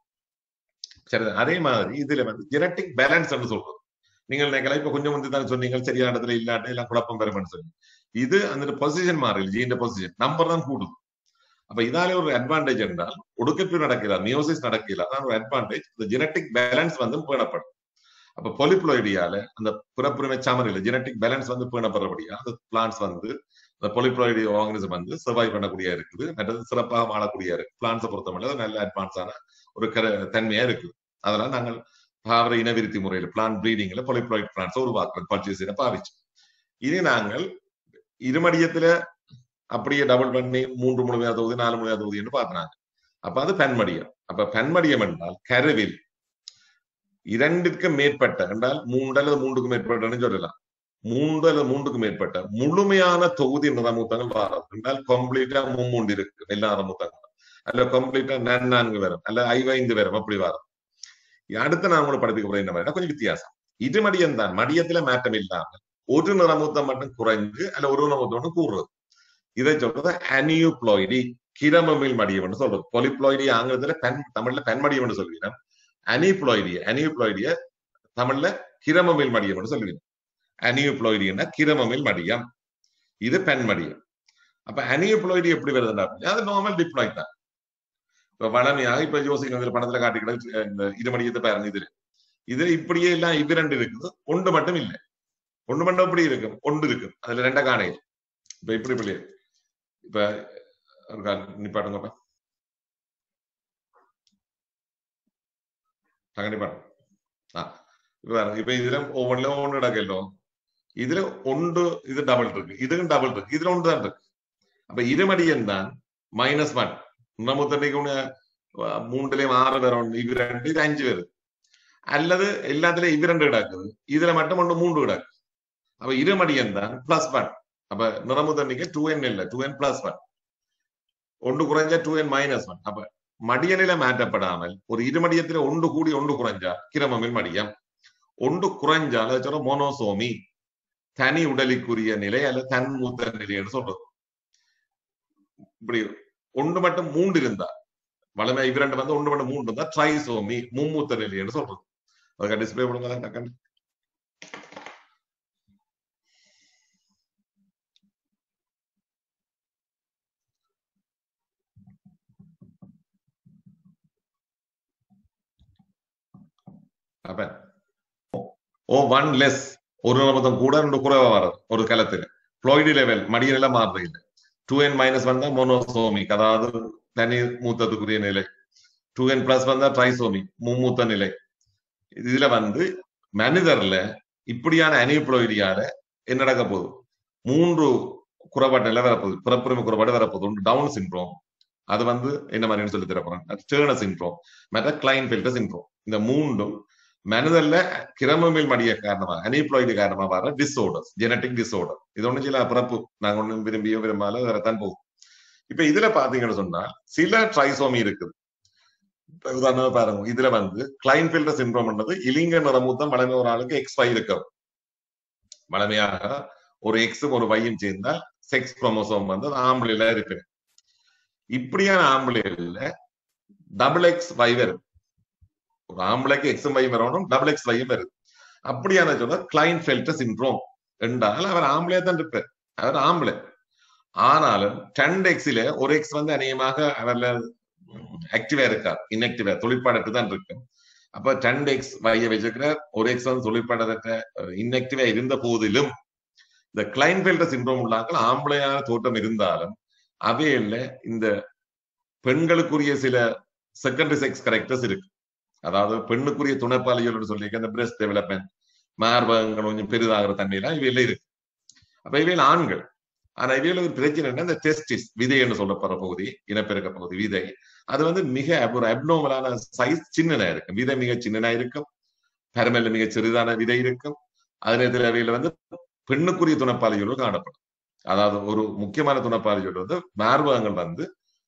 சரி அதே மாதிரி இதுல வந்து ஜெனட்டிக் பேலன்ஸ் சொல்றது நீங்கள் நினைக்கலாம் இப்ப கொஞ்சம் வந்து தான் சொன்னீங்க சரியான இடத்துல இல்லாட்டி எல்லாம் குழப்பம் பெறும்னு சொல்லி இது அந்த பொசிஷன் மாறல ஜீன் பொசிஷன் நம்பர் தான் கூடுது அப்ப இதாலே ஒரு அட்வான்டேஜ் என்றால் ஒடுக்கப்பிரிவு நடக்கல மியோசிஸ் நடக்கல அதான் ஒரு அட்வான்டேஜ் இந்த ஜெனட்டிக் பேலன்ஸ் வந்து பேணப்படும் அப்ப பொலிப்ளோயிடியால அந்த புறப்புரிமை சாமரில் ஜெனட்டிக் பேலன்ஸ் வந்து பேணப்படுறபடியா அந்த பிளான்ஸ் வந்து அந்த பொலிப்ளோயிடி ஆர்கனிசம் வந்து சர்வைவ் பண்ணக்கூடிய இருக்குது மற்றது சிறப்பாக வாழக்கூடிய இருக்கு பிளான்ஸை பொறுத்தமல்ல நல்ல அட்வான்ஸான ஒரு கர தன்மையா இருக்குது அதெல்லாம் நாங்கள் தாவர இனவிருத்தி முறையில் பிளான் பிரீடிங்ல பொலிப்ளாய்ட் பிளான்ஸை உருவாக்குறோம் பர்ச்சேஸ் பாவிச்சு இனி நாங்கள் இருமடியத்துல அப்படியே டபுள் பண்ணி மூன்று முழுமையா தொகுதி நாலு முழுமையா தொகுதி என்று பார்த்தாங்க அப்ப அது பெண்மடியம் அப்ப பெண்மடியம் என்றால் கருவில் இரண்டிற்கு மேற்பட்ட என்றால் மூன்று அல்லது மூன்றுக்கு மேற்பட்டன்னு சொல்லலாம் மூன்று அல்லது மூன்றுக்கு மேற்பட்ட முழுமையான தொகுதி நிறமூத்தங்கள் வராது என்றால் கம்ப்ளீட்டா மும்மூண்டு இருக்கு எல்லா நிறமூத்தங்களும் அல்ல கம்ப்ளீட்டா நன்னான்கு வரும் அல்ல ஐவைந்து வரும் அப்படி வரும் அடுத்து நான் உங்களுக்கு படிப்பிக்க போறேன் என்ன மாதிரி கொஞ்சம் வித்தியாசம் இது மடியம் தான் மடியத்துல மாற்றம் இல்லாமல் ஒரு நிறமூத்தம் மட்டும் குறைந்து அல்ல ஒரு நிறமூத்தம் மட்டும் கூறுறது இதை சொல்றது அனியூப்ளாய்டி கிரமமில் மடியம்னு சொல்றது பொலிப்ளாய்டி ஆங்கிலத்துல பெண் தமிழ்ல பெண்மடியம்னு சொல்லுவீங்க அனிப்ளாய்டிய அனியூப்ளாய்டிய தமிழ்ல கிரமமில் மடியம்னு சொல்லுவீங்க அனியூப்ளாய்டின்னா கிரமமில் மடியம் இது பெண்மடியம் அப்ப அனியூப்ளாய்டி எப்படி வருதுன்னா அது நார்மல் டிப்ளாய்ட் தான் இப்ப வளமையாக இப்ப யோசிக்கிற பணத்துல காட்டிக்கிட இந்த இது மடியத்தை பாருங்க இதுல இதுல இப்படியே எல்லாம் இவ்விரண்டு இருக்குது ஒன்று மட்டும் இல்லை ஒன்று மட்டும் எப்படி இருக்கும் ஒன்று இருக்கும் அதுல ரெண்ட காணையில் இப்ப இப்படி இப்படி இப்ப ஒரு கால் நிப்பாட்டுங்கப்பா தங்க நிப்பாட்டும் ஆ இப்ப பாருங்க இப்ப இதுல ஒவ்வொன்றுல ஒன்று இடக்கല്ലോ இதுல ஒன்று இது டபுள் இருக்கு இதுக்கும் டபுள் இருக்கு இதுல ஒன்று தான் இருக்கு அப்ப இருமடியன் தான் மைனஸ் ஒன் நமக்கு மூன்றுலயும் ஆறு பேர் உண்டு இவ ரெண்டு இது அஞ்சு பேர் அல்லது எல்லாத்துலயும் இவ ரெண்டு கிடக்குது இதுல மட்டும் ஒன்று மூன்று கிடக்கு அப்ப இருமடியன் தான் பிளஸ் ஒன் அப்ப நிறமுதன்னிக்கு டூ என் இல்ல டூ என் பிளஸ் ஒன் ஒன்று குறைஞ்ச டூ என் மைனஸ் ஒன் அப்ப மடியனில மாற்றப்படாமல் ஒரு இருமடியத்துல ஒன்று கூடி ஒன்று குறைஞ்சா கிரமமில் மடியம் ஒன்று குறைஞ்சால் அதை சொல்ற மோனோசோமி தனி உடலுக்குரிய நிலை அல்லது தன் மூத்த நிலைன்னு சொல்றது இப்படி ஒன்று மட்டும் மூன்று இருந்தா வளமை இவ்விரண்டு வந்து ஒன்று மட்டும் மூன்று இருந்தா ட்ரைசோமி மும்மூத்த நிலைன்னு சொல்றது அதுக்கு டிஸ்பிளே பண்ணுங்க டக்குன்னு அப்ப ஓ ஒன் லெஸ் ஒரு நிமிடம் கூட ரெண்டு குறைவா வர்றது ஒரு கலத்துல ஃப்ளோய்டு லெவல் மடிய நிலை மாறுறது இல்லை டூ என் மைனஸ் வந்தா மோனோசோமிக் அதாவது தனி மூத்தத்துக்குரிய நிலை டூ என் பிளஸ் வந்தா ட்ரைசோமி மும்மூத்த நிலை இதுல வந்து மனிதர்ல இப்படியான அனிப்ளோயிடியால என்ன நடக்க போகுது மூன்று குறைபாட்டு நிலை வரப்போகுது பிறப்புரிமை குறைபாடு வரப்போகுது ஒன்று டவுன் சின்ட்ரோம் அது வந்து என்ன மாதிரின்னு சொல்லி தரப்போறேன் டேர்னர் சின்ட்ரோம் மற்ற கிளைன் ஃபில்டர் சின்ட்ரோம் இந்த மூன்றும் மனிதர்ல கிரமமில் மடிய காரணமா அனிப்ளாய்டு காரணமா வர டிஸ்ஆர்டர்ஸ் ஜெனட்டிக் டிஸ்ஆர்டர் இது ஒண்ணு சில பிறப்பு நாங்க ஒண்ணும் விரும்பியோ விரும்பாலோ வரத்தான் போகும் இப்ப இதுல பாத்தீங்கன்னு சொன்னா சில ட்ரைசோமி இருக்குது உதாரணமா பாருங்க இதுல வந்து கிளைன் ஃபில்டர் சின்ட்ரோம்ன்றது இலிங்க நிறமூத்தம் வளமை ஒரு ஆளுக்கு எக்ஸ் ஃபைவ் இருக்கும் வளமையாக ஒரு எக்ஸும் ஒரு வையும் சேர்ந்தால் செக்ஸ் குரோமோசோம் வந்து ஆம்பளைல இருக்கு இப்படியான ஆம்பளைல டபுள் எக்ஸ் வை வரும் ஒரு ஆம்பளைக்கு எக்ஸும் வையும் வரணும் டபுள் எக்ஸ் வையும் வருது அப்படியான சொன்னா கிளைன் ஃபெல்டர் சின்ட்ரோம் என்றால் அவர் ஆம்பளையா தான் இருப்பார் அவர் ஆம்பளை ஆனாலும் டென் எக்ஸில ஒரு எக்ஸ் வந்து அநேகமாக அவர்ல ஆக்டிவா இருக்கா இன்ஆக்டிவா தொழிற்பாடற்று தான் இருக்கு அப்ப டென் எக்ஸ் வைய வச்சிருக்கிற ஒரு எக்ஸ் வந்து தொழிற்பாடற்ற இன்ஆக்டிவா இருந்த போதிலும் இந்த கிளைன் ஃபெல்டர் சின்ட்ரோம் உள்ளாக்கள் ஆம்பளையான தோட்டம் இருந்தாலும் அவையில இந்த பெண்களுக்குரிய சில செகண்டரி செக்ஸ் கரெக்டர்ஸ் இருக்கு அதாவது பெண்ணுக்குரிய துணைப்பாலிகள் சொல்லியிருக்க இந்த பிரஸ்ட் டெவலப்மெண்ட் மார்பகங்கள் கொஞ்சம் பெரிதாகிற தன்மையெல்லாம் இவையில இருக்கு அப்ப இவையில் ஆண்கள் ஆனா இவையில ஒரு பிரச்சனை என்ன இந்த டெஸ்டிஸ் விதை என்று சொல்லப்படுற பகுதி இனப்பெருக்க பகுதி விதை அது வந்து மிக ஒரு அப்னோமலான சைஸ் சின்னனா இருக்கும் விதை மிக சின்னனா இருக்கும் பெருமையில மிக சிறிதான விதை இருக்கும் அதே நேரத்தில் அவையில வந்து பெண்ணுக்குரிய துணைப்பாலிகளும் காணப்படும் அதாவது ஒரு முக்கியமான துணைப்பாலிகள் வந்து மார்பகங்கள் வந்து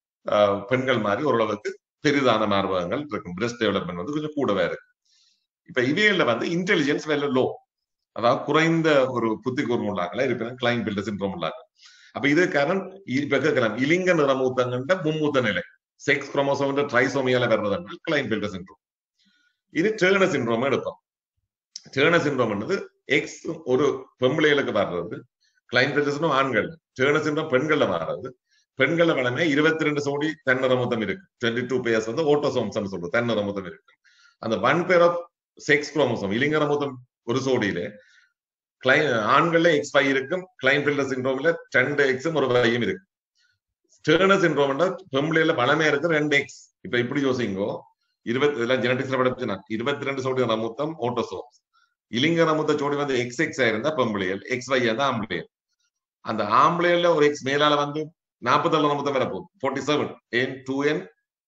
பெண்கள் மாதிரி ஓரளவுக்கு பெரிதான மார்பகங்கள் இருக்கும் பிரஸ்ட் டெவலப்மெண்ட் வந்து கொஞ்சம் கூடவே இருக்கு இப்ப இவைகள்ல வந்து இன்டெலிஜென்ஸ் வேலை லோ அதாவது குறைந்த ஒரு புத்தி கூர்ம உள்ளாங்களா இருக்கிற கிளைன் பில்டர் சின்ட்ரோம் உள்ளாங்க அப்ப இது காரணம் இப்ப கேட்கலாம் இலிங்க நிறமூத்தங்கண்ட மும்மூத்த நிலை செக்ஸ் குரோமோசோம் ட்ரைசோமியால வர்றதுனால் கிளைன் பில்டர் சின்ட்ரோம் இது டேர்ன சின்ட்ரோம் எடுப்போம் டேர்ன சின்ட்ரோம் என்னது எக்ஸ் ஒரு பெம்பிளைகளுக்கு வர்றது கிளைன் பில்டர்ஸ்னும் ஆண்கள் டேர்ன சின்ட்ரோம் பெண்கள்ல வர்றது பெண்கள வளமே இருபத்தி ரெண்டு சோடி தென்னரமுத்தம் இருக்கு டுவெண்ட்டி டூ பேர்ஸ் வந்து ஓட்டோசோம்ஸ் சொல்றது தென்னரமுத்தம் இருக்கு அந்த one pair of sex chromosome இலிங்கரமுத்தம் ஒரு சோடியில கிளை ஆண்கள்ல எக்ஸ் ஃபைவ் இருக்கும் கிளைன் பில்டர் சிண்ட்ரோம்ல ரெண்டு எக்ஸும் ஒரு வையும் இருக்கு ஸ்டேர்னர் சிண்ட்ரோம்னா பெம்பிளையில வளமையா இருக்கு ரெண்டு எக்ஸ் இப்ப இப்படி யோசிங்கோ இருபத்தி இதெல்லாம் ஜெனடிக்ஸ்ல படிச்சுனா இருபத்தி ரெண்டு சோடி ரமுத்தம் ஓட்டோசோம்ஸ் இலிங்க ரமுத்த சோடி வந்து எக்ஸ் எக்ஸ் ஆயிருந்தா பெம்பிளையல் எக்ஸ் வை இருந்தா ஆம்பளையல் அந்த ஆம்பளையல்ல ஒரு எக்ஸ் மேலால வந்து நாற்பத்தி ஏழு ரமுத்தம் வரப்போகுது forty seven N two N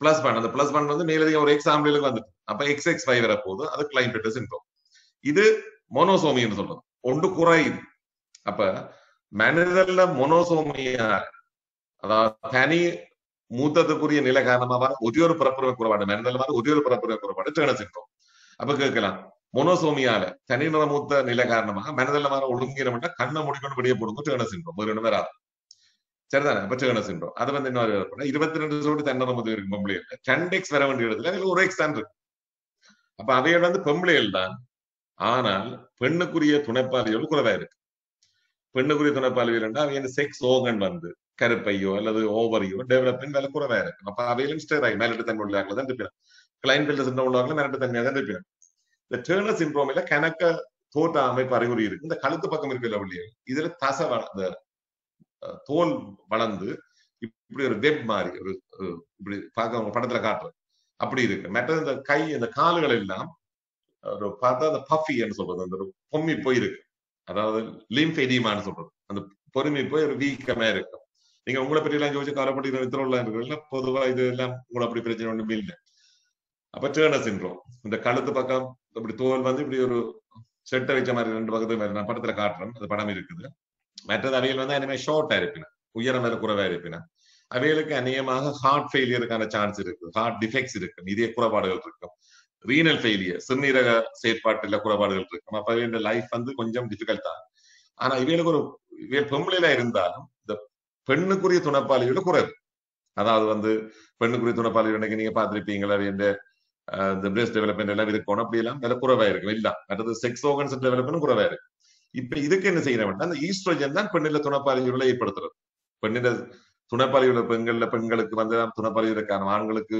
plus one அந்த பிளஸ் ஒன் வந்து மேலதிகம் ஒரு எக்ஸாம்பிளுக்கு வந்துட்டு அப்ப எக்ஸ் எக்ஸ் ஃபைவ் வர போது அது கிளைம்பெட்டர் சிண்ட்ரோம் இது மோனோசோமின்னு சொல்றது ஒன்று குறையுது அப்ப மனிதர்ல மொனோசோமியா அதாவது தனி மூத்தத்துக்குரிய நிலை காரணமா வர ஒரே ஒரு பிறப்புரிமை குறைபாடு மனிதர்ல வர ஒரே ஒரு பிறப்புரிமை குறைபாடு டேர்னர் சிண்ட்ரோம் அப்ப கேட்கலாம் மொனோசோமியால தனி நிறமூத்த நிலை காரணமாக மனதில் வர ஒழுங்கினம்னா கண்ணை முடிக்கொண்டு வெளியே போடுங்க டேர்னர் சிண்ட்ரோம் ஒரு இடம் வராது சரிதானே அப்ப டேர்னர் சிண்ட்ரோம் அது வந்து என்ன வரப்போனா இருபத்தி ரெண்டு சோடி தன்னரமுது இருக்கு பொம்பளையில ரெண்டு எக்ஸ் வர வேண்டிய இடத்துல அதுல ஒரு எக்ஸ் தான் இருக்கு அப்ப அவையோட வந்து பொம்பளைகள் தான் ஆனால் பெண்ணுக்குரிய துணைப்பாலிகள் குறைவா இருக்கு பெண்ணுக்குரிய துணைப்பாலிகள் என்றால் அவைய செக்ஸ் ஓகன் வந்து கருப்பையோ அல்லது ஓவரையோ டெவலப்மெண்ட் வேலை குறைவா இருக்கு அப்ப அவையிலும் ஸ்டெராய் மேலிட்டு தன்மை உள்ளாக்கள் தான் இருப்பினா கிளைன் பில்டர் சிண்ட்ரோம் உள்ளவர்கள் மேலிட்டு தன்மையாக தான் இருப்பினா இந்த டேர்னர் சிண்ட்ரோமில கணக்க தோட்ட அமைப்பு அறிகுறி இருக்கு இந்த கழுத்து பக்கம் இருக்கிற வழியே இதுல தசை இந்த தோல் வளர்ந்து இப்படி ஒரு வெப் மாதிரி ஒரு இப்படி பார்க்க படத்துல காட்டுறது அப்படி இருக்கு மற்றது இந்த கை இந்த கால்கள் எல்லாம் ஒரு பார்த்தா அந்த பஃபின்னு சொல்றது அந்த ஒரு பொம்மி போயிருக்கு அதாவது லிம்ப் எடிமான்னு சொல்றது அந்த பொறுமை போய் ஒரு வீக்கமே இருக்கும் நீங்க உங்களை பற்றி எல்லாம் யோசிச்சு கவலைப்பட்டு வித்திரோலாம் இருக்குல்ல பொதுவா இது எல்லாம் உங்களை அப்படி பிரச்சனை ஒண்ணுமே இல்லை அப்ப டேர்னர் சின்ரோம் இந்த கழுத்து பக்கம் இப்படி தோல் வந்து இப்படி ஒரு செட்டை வச்ச மாதிரி ரெண்டு பக்கத்து நான் படத்துல காட்டுறேன் அது படம் இருக்குது மற்றது அவைகள் வந்து அனிமே ஷார்ட்டா இருப்பின உயரம் மேல குறைவா இருப்பின அவைகளுக்கு அநேகமாக ஹார்ட் ஃபெயிலியருக்கான சான்ஸ் இருக்கு ஹார்ட் டிஃபெக்ட்ஸ் இருக்கு இதய குறைபாடுகள் இருக்கும் ரீனல் ஃபெயிலியர் சிறுநீரக செயற்பாட்டுல குறைபாடுகள் இருக்கும் அப்ப இந்த லைஃப் வந்து கொஞ்சம் டிஃபிகல்ட் தான் ஆனா இவைகளுக்கு ஒரு இவைகள் பொம்பளையில இருந்தாலும் இந்த பெண்ணுக்குரிய துணைப்பாளியோட குறைவு அதாவது வந்து பெண்ணுக்குரிய துணைப்பாளியோட நீங்க பார்த்திருப்பீங்களா இந்த இந்த பிரேஸ்ட் டெவலப்மெண்ட் எல்லாம் இருக்கணும் அப்படி எல்லாம் விலை குறைவா இருக்கும் இல்ல மற்றது செக்ஸ் ஓகன்ஸ் டெவலப்மெண்ட் குறைவா இருக்கு இப்ப இதுக்கு என்ன செய்யணும் அந்த ஈஸ்ட்ரோஜன் தான் பெண்ணில துணைப்பாளிகளை ஏற்படுத்துறது பெண்ணில துணைப்பாளிகள பெண்கள்ல பெண்களுக்கு வந்து துணைப்பாளிகளுக்கான ஆண்களுக்கு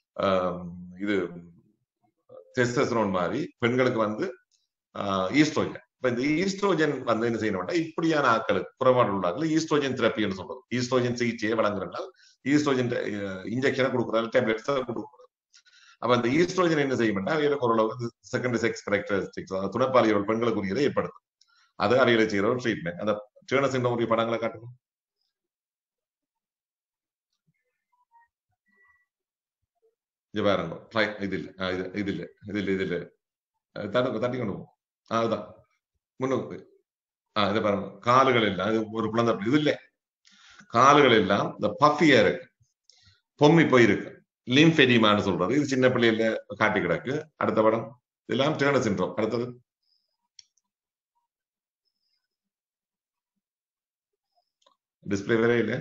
இது டெஸ்டஸ்டரோன் மாதிரி பெண்களுக்கு வந்து ஈஸ்ட்ரோஜன் இப்ப இந்த ஈஸ்ட்ரோஜன் வந்து என்ன செய்யணும்னா இப்படியான ஆட்களுக்கு குறைபாடு உள்ளார்கள் ஈஸ்ட்ரோஜன் தெரப்பின்னு சொல்றது ஈஸ்ட்ரோஜன் சிகிச்சையை வழங்குறதுனால ஈஸ்ட்ரோஜன் இன்ஜெக்ஷனை கொடுக்குறாரு டேப்லெட்ஸ் கொடுக்குறாரு அப்ப அந்த ஈஸ்ட்ரோஜன் என்ன செய்யும்னா அவைகளுக்கு ஓரளவுக்கு செகண்டரி செக்ஸ் கேரக்டரிஸ்டிக்ஸ் துணைப்பாளிகள் பெண்களுக்குரியதை ஏற்படுத்தும் அது அவைகளை செய்யற ஒரு ட்ரீட்மெண்ட் அந்த டேர்னர் சிண்ட்ரோம் படங்களை காட்டுங்க இது பாருங்க ட்ரை இது இல்ல இது இது இல்ல இது இல்ல இது இல்ல தட்டு தட்டி கொண்டு போகும் அதுதான் முன்னுக்கு ஆஹ் இதை பாருங்க காலுகள் எல்லாம் இது ஒரு குழந்தை இது இல்ல காலுகள் எல்லாம் இந்த பஃபியா இருக்கு பொம்மி போயிருக்கு லிம்ஃபெடிமான்னு சொல்றது இது சின்ன பிள்ளையில காட்டி கிடக்கு அடுத்த படம் இதெல்லாம் டேர்னர் சிண்ட்ரோம் அடுத்தது டிஸ்பிளே வேற இல்லை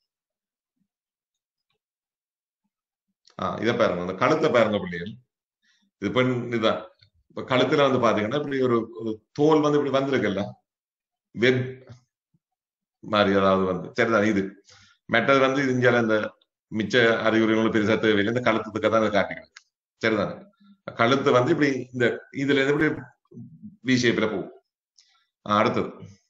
ஆஹ் இதை பாருங்க அந்த கழுத்தை பாருங்க பிள்ளைகள் இது பெண் இதுதான் இப்ப கழுத்துல வந்து பாத்தீங்கன்னா இப்படி ஒரு தோல் வந்து இப்படி வந்திருக்குல்ல வெப் மாதிரி அதாவது வந்து சரிதான் இது மெட்டது வந்து இந்தியால இந்த மிச்ச அறிகுறிகளும் பெருசா தேவையில்லை இந்த கழுத்துக்கு தான் காட்டிக்கணும் சரிதானே கழுத்து வந்து இப்படி இந்த இதுல இருந்து இப்படி வி ஷேப்ல போகும் அடுத்தது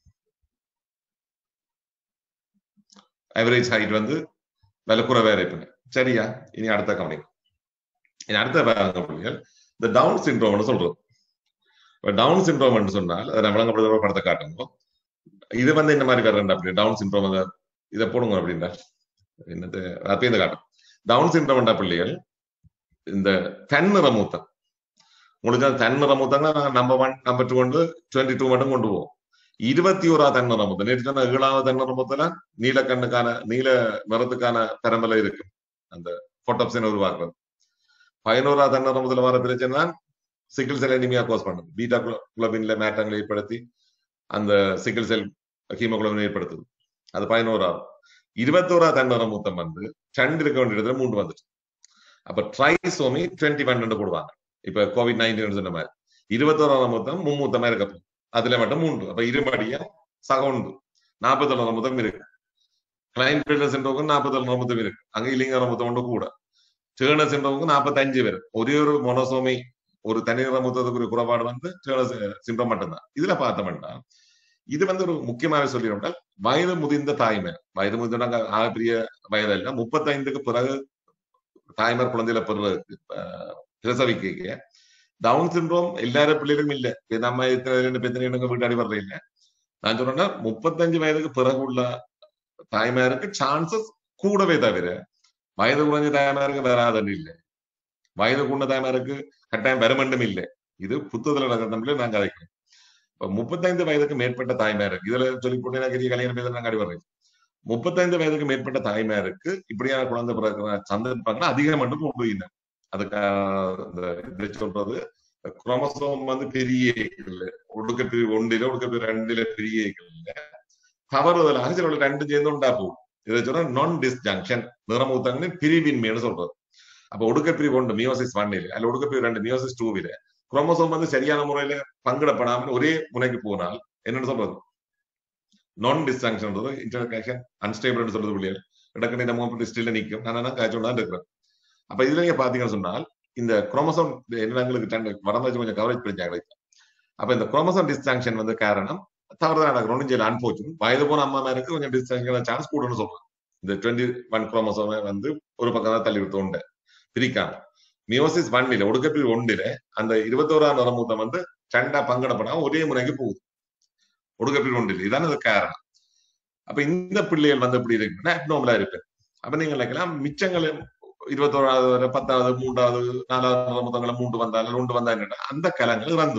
அவரேஜ் ஹைட் வந்து விலை குறைவா இருப்பீங்க சரியா இனி அடுத்த கவனி இனி அடுத்த பிள்ளைகள் இந்த டவுன் சிண்ட்ரோம்னு சொல்றது டவுன் சிண்ட்ரோம் சொன்னால் அதை விளங்கப்படுத்த படத்தை காட்டுங்க இது வந்து இந்த மாதிரி வேற அப்படி டவுன் சிண்ட்ரோம் இதை போடுங்க அப்படின்னா என்னது அப்பயே இந்த காட்டும் டவுன் சிண்ட்ரோம் பிள்ளைகள் இந்த தன்னிற மூத்தம் உங்களுக்கு அந்த தன்னிற மூத்தங்க நம்பர் ஒன் நம்பர் டூ கொண்டு டுவெண்ட்டி டூ மட்டும் கொண்டு போவோம் இருபத்தி ஓரா தன்னரமுத்து நேற்று சொன்ன ஏழாவது தன்னரமுத்துல நீலக்கண்ணுக்கான நீல நிறத்துக்கான பெரம்பல இருக்கு அந்த போட்டோப்சின் உருவாக்குறது பதினோரா தன்னரமுத்துல வர பிரச்சனை சிக்கிள் செல் அனிமியா கோஸ் பண்ணுது பீட்டா குளோபின்ல மேட்டங்களை ஏற்படுத்தி அந்த சிக்கிள் செல் ஹீமோகுளோபின் ஏற்படுத்துது அது பதினோராவது இருபத்தோரா தன்னரமுத்தம் வந்து ரெண்டு இருக்க வேண்டிய இடத்துல மூன்று வந்துச்சு அப்ப ட்ரைசோமி டுவெண்ட்டி பன்னெண்டு போடுவாங்க இப்ப கோவிட் நைன்டீன் சொன்ன மாதிரி இருபத்தோராம் மொத்தம் மும்மூத்தமா இருக்கப்போ அதுல மட்டும் மூன்று அப்ப இருமடியா சகவுண்டு நாற்பத்தேழு ரமத்தம் இருக்கு கிளைன் பில்டர் சென்றவங்க நாற்பத்தேழு ரமத்தம் இருக்கு அங்க இலிங்க ரமத்தம் ஒன்று கூட டேர்னர் சென்றவங்க நாற்பத்தஞ்சு பேர் ஒரே ஒரு மொனோசோமி ஒரு தனி ரமத்தத்துக்கு ஒரு குறைபாடு வந்து டேர்னர் சிண்ட்ரோம் மட்டும்தான் இதுல பார்த்தோம்னா இது வந்து ஒரு முக்கியமாவே சொல்லிடும்னால் வயது முதிர்ந்த தாய்மை வயது முதிர்ந்த ஆகப்பெரிய வயதல்ல முப்பத்தைந்துக்கு பிறகு தாய்மார் குழந்தையில பிறகு பிரசவிக்க டவுன் சிண்ட்ரோம் எல்லார பிள்ளைகளும் இல்ல நம்ம ரெண்டு பெத்தனை எனக்கு வீட்டாடி வர்ற இல்ல நான் சொன்னா முப்பத்தஞ்சு வயதுக்கு பிறகு உள்ள தாய்மாருக்கு சான்சஸ் கூடவே தவிர வயது குறைஞ்ச தாய்மாருக்கு வராதுன்னு இல்லை வயது கூண்ட தாய்மாருக்கு கட்டாயம் வரமண்டும் இல்லை இது புத்தகத்துல நடக்கிறதுல நான் கதைக்கிறேன் இப்ப முப்பத்தைந்து வயதுக்கு மேற்பட்ட தாய்மாருக்கு இதுல சொல்லி போட்டு எனக்கு கல்யாணம் பேச நான் வர்றேன் முப்பத்தைந்து வயதுக்கு மேற்பட்ட தாய்மாருக்கு இப்படியான குழந்தை பிறக்கிற சந்தர்ப்பங்கள் அதிகம் மட்டும் போடுவீங்க அதுக்கு இந்த இதை சொல்றது குரோமசோம் வந்து பெரிய இல்லை ஒடுக்க பிரிவு ஒன்றில ஒடுக்க பிரிவு ரெண்டுல பெரிய இல்ல தவறுதலாக சில ரெண்டு சேர்ந்து உண்டா போகும் இதை சொன்னா நான் டிஸ்ஜங்ஷன் நிறமூத்தங்களின் பிரிவின்மைன்னு சொல்றது அப்ப ஒடுக்க பிரிவு ஒன்று மியோசிஸ் ஒன்னில அல்ல ஒடுக்க பிரிவு ரெண்டு மியோசிஸ் டூவில குரோமோசோம் வந்து சரியான முறையில பங்கிடப்படாமல் ஒரே முனைக்கு போனால் என்னன்னு சொல்றது நான் டிஸ்டங்ஷன் இன்டர்கனெக்ஷன் அன்ஸ்டேபிள் சொல்றது பிள்ளைகள் இடக்கணி நம்ம ஸ்டில்ல நிற்கும் நான் காய்ச்சல் தான் இருக்கிறேன் அப்ப இதுல நீங்க பாத்தீங்கன்னு சொன்னால் இந்த குரோமோசோம் எங்களுக்கு வரந்தாச்சு கொஞ்சம் கவரேஜ் பண்ணிச்சாங்க அப்ப இந்த குரோமோசோம் டிஸ்டங்ஷன் வந்து காரணம் தவறுதான் நடக்கும் ஒன்றும் அன்பார்ச்சுனேட் வயது போன அம்மா மேருக்கு கொஞ்சம் டிஸ்டங்ஷன் சான்ஸ் கூடுன்னு சொல்றேன் இந்த டுவெண்ட்டி ஒன் குரோமோசோமை வந்து ஒரு பக்கம் தான் தள்ளி விட்டு உண்டு பிரிக்காம மியோசிஸ் ஒன்னில ஒடுக்கப்பில் ஒன்றில அந்த இருபத்தோராம் நிறமூத்தம் வந்து சண்டா பங்கடப்படாம ஒரே முறைக்கு போகுது ஒடுக்கப்பில் ஒன்றில் இதான அது காரணம் அப்ப இந்த பிள்ளைகள் வந்து எப்படி இருக்குன்னா அப்னோமலா இருக்கு அப்ப நீங்க நினைக்கலாம் மிச்சங்கள் இருபத்தோராவது வரை பத்தாவது மூன்றாவது நாலாவது நிறமூத்தங்களை மூன்று வந்தாலும் மூன்று வந்தா அந்த கலங்கள் வந்து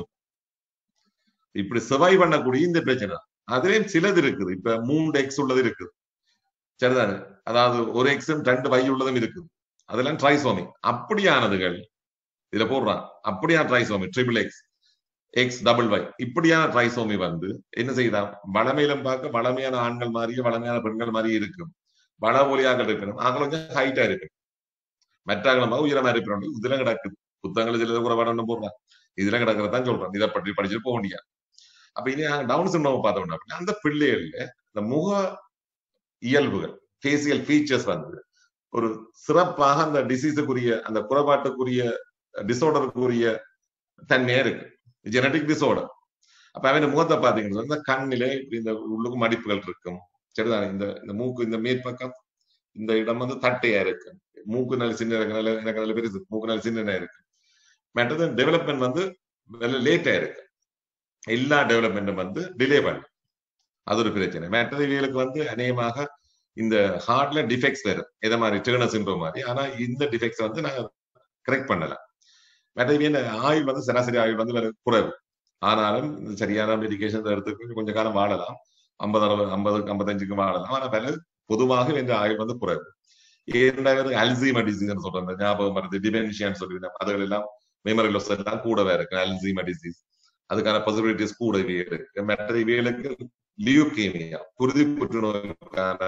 இப்படி சர்வை பண்ணக்கூடிய இந்த பிரச்சனை அதுலயும் சிலது இருக்குது இப்ப மூன்று எக்ஸ் உள்ளது இருக்குது சரிதானே அதாவது ஒரு எக்ஸும் ரெண்டு வை உள்ளதும் இருக்குது அதெல்லாம் ட்ரைசோமி அப்படியானதுகள் இதுல போடுறான் அப்படியான trisomy triple X X double Y இப்படியான ட்ரைசோமி வந்து என்ன செய்யுதான் வளமையிலும் பார்க்க வளமையான ஆண்கள் மாதிரியே வளமையான பெண்கள் மாதிரியே இருக்கும் வள ஒலியாக இருக்கணும் ஆக கொஞ்சம் ஹைட்டா இருக்கு மற்றாங்களமாக உயரமா இருக்கிறோம் இதுல கிடக்குது புத்தகங்கள் இதுல கூட வடம் போடுறான் இதுல கிடக்கிறதான் சொல்றேன் இதை பற்றி படிச்சுட்டு போக முடியாது அப்ப இனி நாங்க டவுன் சிண்ட்ரோம் பார்த்தோம்னா அப்படின்னா அந்த பிள்ளைகள்ல இந்த முக இயல்புகள் ஃபேசியல் ஃபீச்சர்ஸ் வந்து ஒரு சிறப்பாக அந்த டிசீஸுக்குரிய அந்த குறைபாட்டுக்குரிய டிசார்டருக்குரிய தன்மையா இருக்கு ஜெனட்டிக் டிசார்டர் அப்ப அவன் முகத்தை பாத்தீங்கன்னா இந்த கண்ணில இப்படி இந்த உள்ளுக்கு மடிப்புகள் இருக்கும் சரிதானே இந்த இந்த மூக்கு இந்த மேற்பக்கம் இந்த இடம் வந்து தட்டையா இருக்கு மூக்கு நல்ல சின்ன இருக்கு நல்ல எனக்கு நல்ல பெருசு மூக்கு நல்ல சின்ன இருக்கு மற்றது டெவலப்மெண்ட் வந்து லேட்டா இருக்கு எல்லா டெவலப்மெண்ட்டும் வந்து டிலே பண்ணும் அது ஒரு பிரச்சனை மற்றது இவங்களுக்கு வந்து அநேகமாக இந்த ஹார்ட்ல டிஃபெக்ட்ஸ் வரும் இதை மாதிரி டேர்னர் சிண்ட்ரோம் மாதிரி ஆனா இந்த டிஃபெக்ட்ஸ் வந்து நாங்க கரெக்ட் பண்ணலாம் மற்ற ஆயுள் வந்து சராசரி ஆயுள் வந்து வேற குறைவு ஆனாலும் சரியான மெடிக்கேஷன் எடுத்து கொஞ்ச காலம் வாழலாம் ஐம்பது அறுபது ஐம்பது ஐம்பத்தஞ்சுக்கு வாழலாம் ஆனா வேலை பொதுவாக இந்த ஆயுள் வந்து குறைவு இரண்டாவது அல்சீமர் டிசீஸ் சொல்றாங்க ஞாபகம் வருது டிமென்ஷியான்னு சொல்லி அதுகள் எல்லாம் மெமரி லாஸ் எல்லாம் கூடவே இருக்கு அல்சீமர் டிசீஸ் அதுக்கான பாசிபிலிட்டிஸ் கூடவே இருக்கு மற்ற இவைகளுக்கு லியூகேமியா குருதி புற்றுநோய்க்கான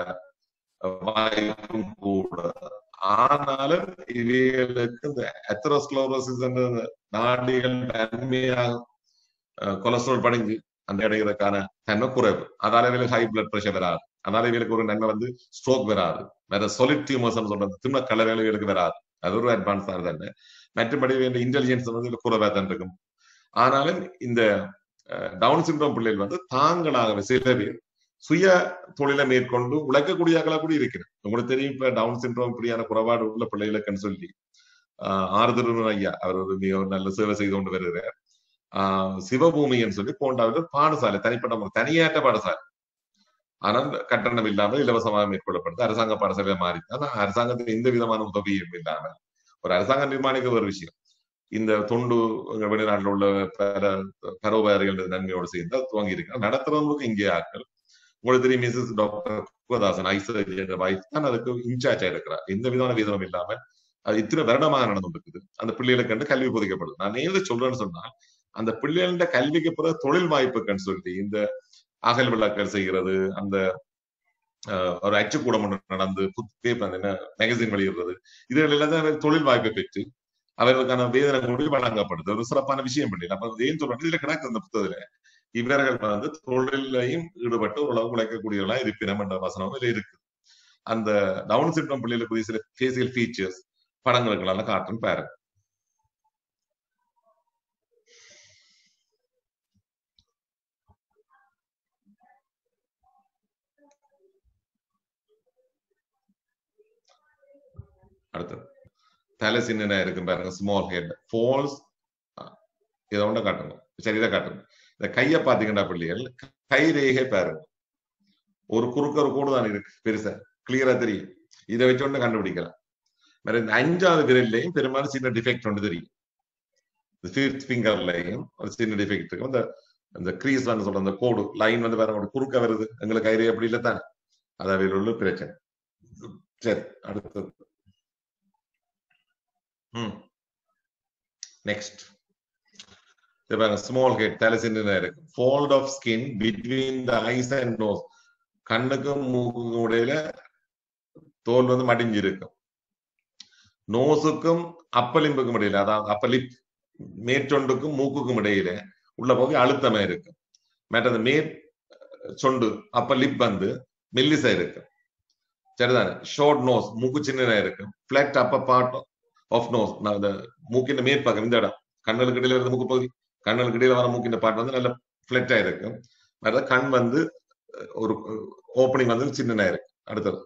வாய்ப்பும் கூட ஆனாலும் இவைகளுக்கு இந்த எத்தரோஸ்க்ளோரோசிஸ் என்ற நாடிகள் தன்மையாக கொலஸ்ட்ரால் படைஞ்சு அந்த இடையிறதுக்கான தன்மை குறைவு அதனால இவங்களுக்கு ஹை பிளட் பிரஷர் வராது அதனால இவங்களுக்கு ஒரு நன்மை வந்து ஸ்ட்ரோக் வராது வேற சொலிட் டியூமர்ஸ் சொல்றது திண்ண கலவைகள் இவங்களுக்கு வராது அது ஒரு அட்வான்ஸ் தான் தானே மற்றபடி இந்த இன்டெலிஜென்ஸ் வந்து குறைவா தான் இருக்கும் ஆனாலும் இந்த டவுன் சிண்ட்ரோம் பிள்ளைகள் வந்து தாங்களாகவே சில பேர் சுய தொழிலை மேற்கொண்டு உழைக்கக்கூடியவர்களா கூட இருக்கிறது உங்களுக்கு தெரியும் இப்ப டவுன் சிண்ட்ரோம் இப்படியான குறைபாடு உள்ள பிள்ளைகளுக்குன்னு சொல்லி ஆறுதல் ஐயா அவர் ஒரு மிக நல்ல சேவை செய்து கொண்டு வருகிறார் ஆஹ் சிவபூமின்னு சொல்லி போண்டாவில் பாடசாலை தனிப்பட்ட முறை தனியாட்ட பாடசாலை ஆனால் கட்டணம் இல்லாமல் இலவசமாக மேற்கொள்ளப்படுது அரசாங்க பாடசாலை மாறி ஆனா அரசாங்கத்துக்கு எந்த விதமான உதவியும் இல்லாமல் ஒரு அரசாங்கம் நிர்மாணிக்க ஒரு விஷயம் இந்த தொண்டு வெளிநாட்டில் உள்ள பல பரோபாரிகள் நன்மையோடு சேர்ந்து துவங்கி இருக்கிறார் நடத்துறவங்களுக்கு இங்கே ஆட்கள் உங்களுக்கு தெரியும் மிஸ்ஸஸ் டாக்டர் குகதாசன் ஐசர் வைஃப் தான் அதுக்கு இன்சார்ஜா இருக்கிறார் எந்த விதமான வீதமும் இல்லாம அது இத்தனை வருடமாக நடந்து இருக்குது அந்த பிள்ளைகளுக்கு கண்டு கல்வி போதிக்கப்படுது நான் ஏது சொல்றேன்னு சொன்னால் அந்த பிள்ளைகள கல்விக்கு பிறகு தொழில் வாய்ப்புக்குன்னு சொல்லி இந்த அகல் விழாக்கள் செய்கிறது அந்த ஒரு அச்சுக்கூடம் ஒன்று நடந்து பேப்பர் என்ன மேகசின் வெளியிடுறது இதுகள் எல்லாம் தொழில் வாய்ப்பை பெற்று அவர்களுக்கான வேதனை கூட வழங்கப்படுது ஒரு சிறப்பான விஷயம் பண்ணி நம்ம ஏன் சொல்றோம் இதுல கிடக்கு அந்த புத்தகத்துல இவர்கள் வந்து தொழிலையும் ஈடுபட்டு ஓரளவு உழைக்கக்கூடியவர்களா இருப்பினம் என்ற வசனம் இதுல இருக்கு அந்த டவுன் சிண்ட்ரோம் பிள்ளைகளுக்குரிய சில பேசியல் ஃபீச்சர்ஸ் படங்களுக்கெல்லாம் காட்டுன்னு பாருங்க அடுத்தது தலை சின்ன இருக்கும் பாருங்க ஸ்மால் ஹெட் ஃபால்ஸ் இதை ஒன்று காட்டுங்க சரி இதை காட்டுங்க இந்த கையை பாத்தீங்கன்னா பிள்ளைகள் கை ரேகை பாருங்க ஒரு குறுக்க ஒரு கோடு தான் இருக்கு பெருசா கிளியரா தெரியும் இதை வச்சு ஒன்று கண்டுபிடிக்கலாம் வேற இந்த அஞ்சாவது விரல்லையும் பெரும்பாலும் சின்ன டிஃபெக்ட் ஒன்று தெரியும் ஃபிஃப்த் ஃபிங்கர்லையும் ஒரு சின்ன டிஃபெக்ட் இருக்கும் அந்த அந்த கிரீஸ் வந்து சொல்ற அந்த கோடு லைன் வந்து வேற ஒரு குறுக்க வருது எங்களுக்கு ஐடியா அப்படி இல்லை தானே அதாவது உள்ள பிரச்சனை சரி அடுத்தது ம் நெக்ஸ்ட் ஸ்மால் ஹெட் தலை சின்ன இருக்கு fold of skin between the eyes and nose கண்ணுக்கும் மூக்குக்கும் இடையில தோல் வந்து மடிஞ்சிருக்கும் நோஸுக்கும் அப்பலிம்புக்கும் இடையில அதாவது அப்பலிப் மேற்சொண்டுக்கும் மூக்குக்கும் இடையில உள்ள பகுதி அழுத்தமா இருக்கு மற்றது மேற் சொண்டு அப்ப லிப் வந்து மெல்லிசா இருக்கு சரிதானே ஷார்ட் நோஸ் மூக்கு சின்னதா இருக்கு பிளட் அப்ப பார்ட் ஆஃப் நோஸ் அந்த மூக்கின் மேற்பக்கம் இந்த இடம் கண்ணுக்கு இடையில இருந்த மூக்கு பகுதி கண்ணுக்கு இடையில வர மூக்கின் பார்ட் வந்து நல்ல பிளட்டா இருக்கு மற்ற கண் வந்து ஒரு ஓப்பனிங் வந்து சின்னதா இருக்கு அடுத்தது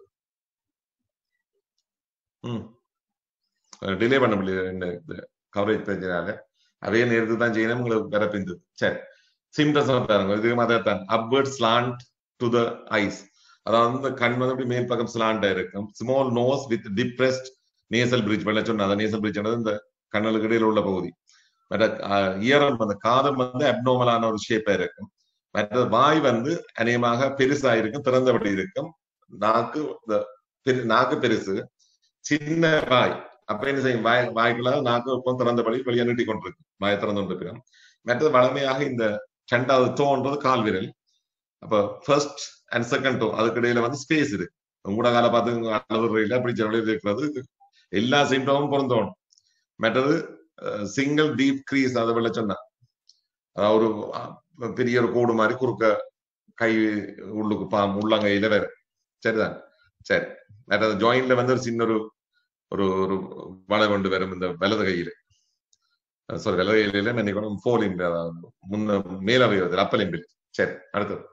ம் டிலே பண்ண முடியல இந்த கவரேஜ் பிரச்சனால அதே நேரத்துக்கு தான் செய்யணும் உங்களுக்கு வேற பிந்து சரி சிம்டம்ஸ் பாருங்க இது மாதிரி தான் upward slant to the eyes அதாவது இந்த கண் வந்து அப்படி மேல் பக்கம் ஸ்லாண்டா இருக்கும் small nose with depressed nasal bridge பண்ண சொன்ன அந்த நேசல் பிரிட்ஜ் இந்த கண்ணுக்கு இடையில உள்ள பகுதி மற்ற இயரம் அந்த காதம் வந்து அப்னோமலான ஒரு ஷேப்பா இருக்கும் மற்ற வாய் வந்து அநேகமாக பெருசா இருக்கும் திறந்தபடி இருக்கும் நாக்கு நாக்கு பெருசு சின்ன வாய் அப்ப என்ன செய்யும் வாய் வாய்க்குள்ள நாக்கு இப்போ திறந்தபடி வெளியே நீட்டி கொண்டிருக்கு வாயை திறந்து கொண்டிருக்கிறோம் மற்றது வளமையாக இந்த ரெண்டாவது டோன்றது கால் விரல் அப்ப ஃபர்ஸ்ட் அண்ட் செகண்ட் டோ அதுக்கு இடையில வந்து ஸ்பேஸ் இருக்கு உங்களோட கால பார்த்து அளவுறையில அப்படி ஜவுளியில் இருக்கிறது எல்லா சிம்டமும் பொருந்தோணும் மற்றது சிங்கிள் டீப் கிரீஸ் அதை வெள்ள சொன்னா அதாவது ஒரு பெரிய ஒரு கோடு மாதிரி குறுக்க கை உள்ளுக்கு பாம் உள்ளங்கையில வேற சரிதான் சரி மற்றது ஜாயின்ல வந்து ஒரு சின்ன ஒரு ஒரு ஒரு வளை கொண்டு வரும் இந்த வலது கையில சாரி வலது கையில நினைக்கணும் ஃபோலிங் முன்ன மேலவை வருது அப்பலிம்பில் சரி அடுத்தது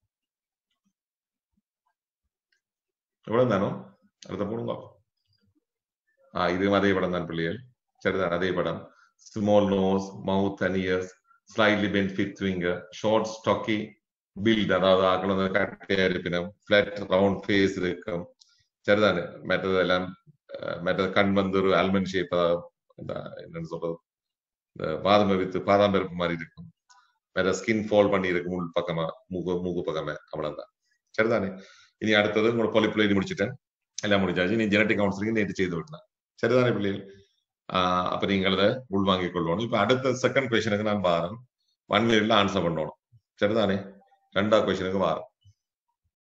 எவ்வளவு தானோ அடுத்த போடுங்க ஆ இது அதே படம் தான் பிள்ளைகள் சரிதான் அதே படம் small nose mouth and ears slightly bent fifth finger short stocky build அதாவது ஆக்கள் வந்து கட்டையா இருப்பினும் ஃபிளாட் ரவுண்ட் ஃபேஸ் இருக்கும் சரிதானே மற்றதெல்லாம் மற்ற கண் வந்து ஒரு ஆல்மண்ட் ஷேப் என்னன்னு சொல்றது இந்த பாதம் வித்து பாதாம் பருப்பு மாதிரி இருக்கும் வேற ஸ்கின் ஃபால் பண்ணி இருக்கும் உள் பக்கமா மூக்கு மூக்கு பக்கமே அவ்வளவுதான் சரிதானே இனி அடுத்தது உங்களோட பொலிப்புல இது முடிச்சுட்டேன் எல்லாம் முடிஞ்சாச்சு நீ ஜெனட்டிக் கவுன்சிலிங் நேற்று செய்து விட்டேன் சரிதானே பிள்ளைகள் ஆஹ் அப்ப நீங்க அதை உள்வாங்கிக் கொள்ளணும் இப்ப அடுத்த செகண்ட் கொஸ்டனுக்கு நான் வாரம் ஒன் மினிட்ல ஆன்சர் பண்ணணும் சரிதானே ரெண்டாவது கொஸ்டனுக்கு வாரம்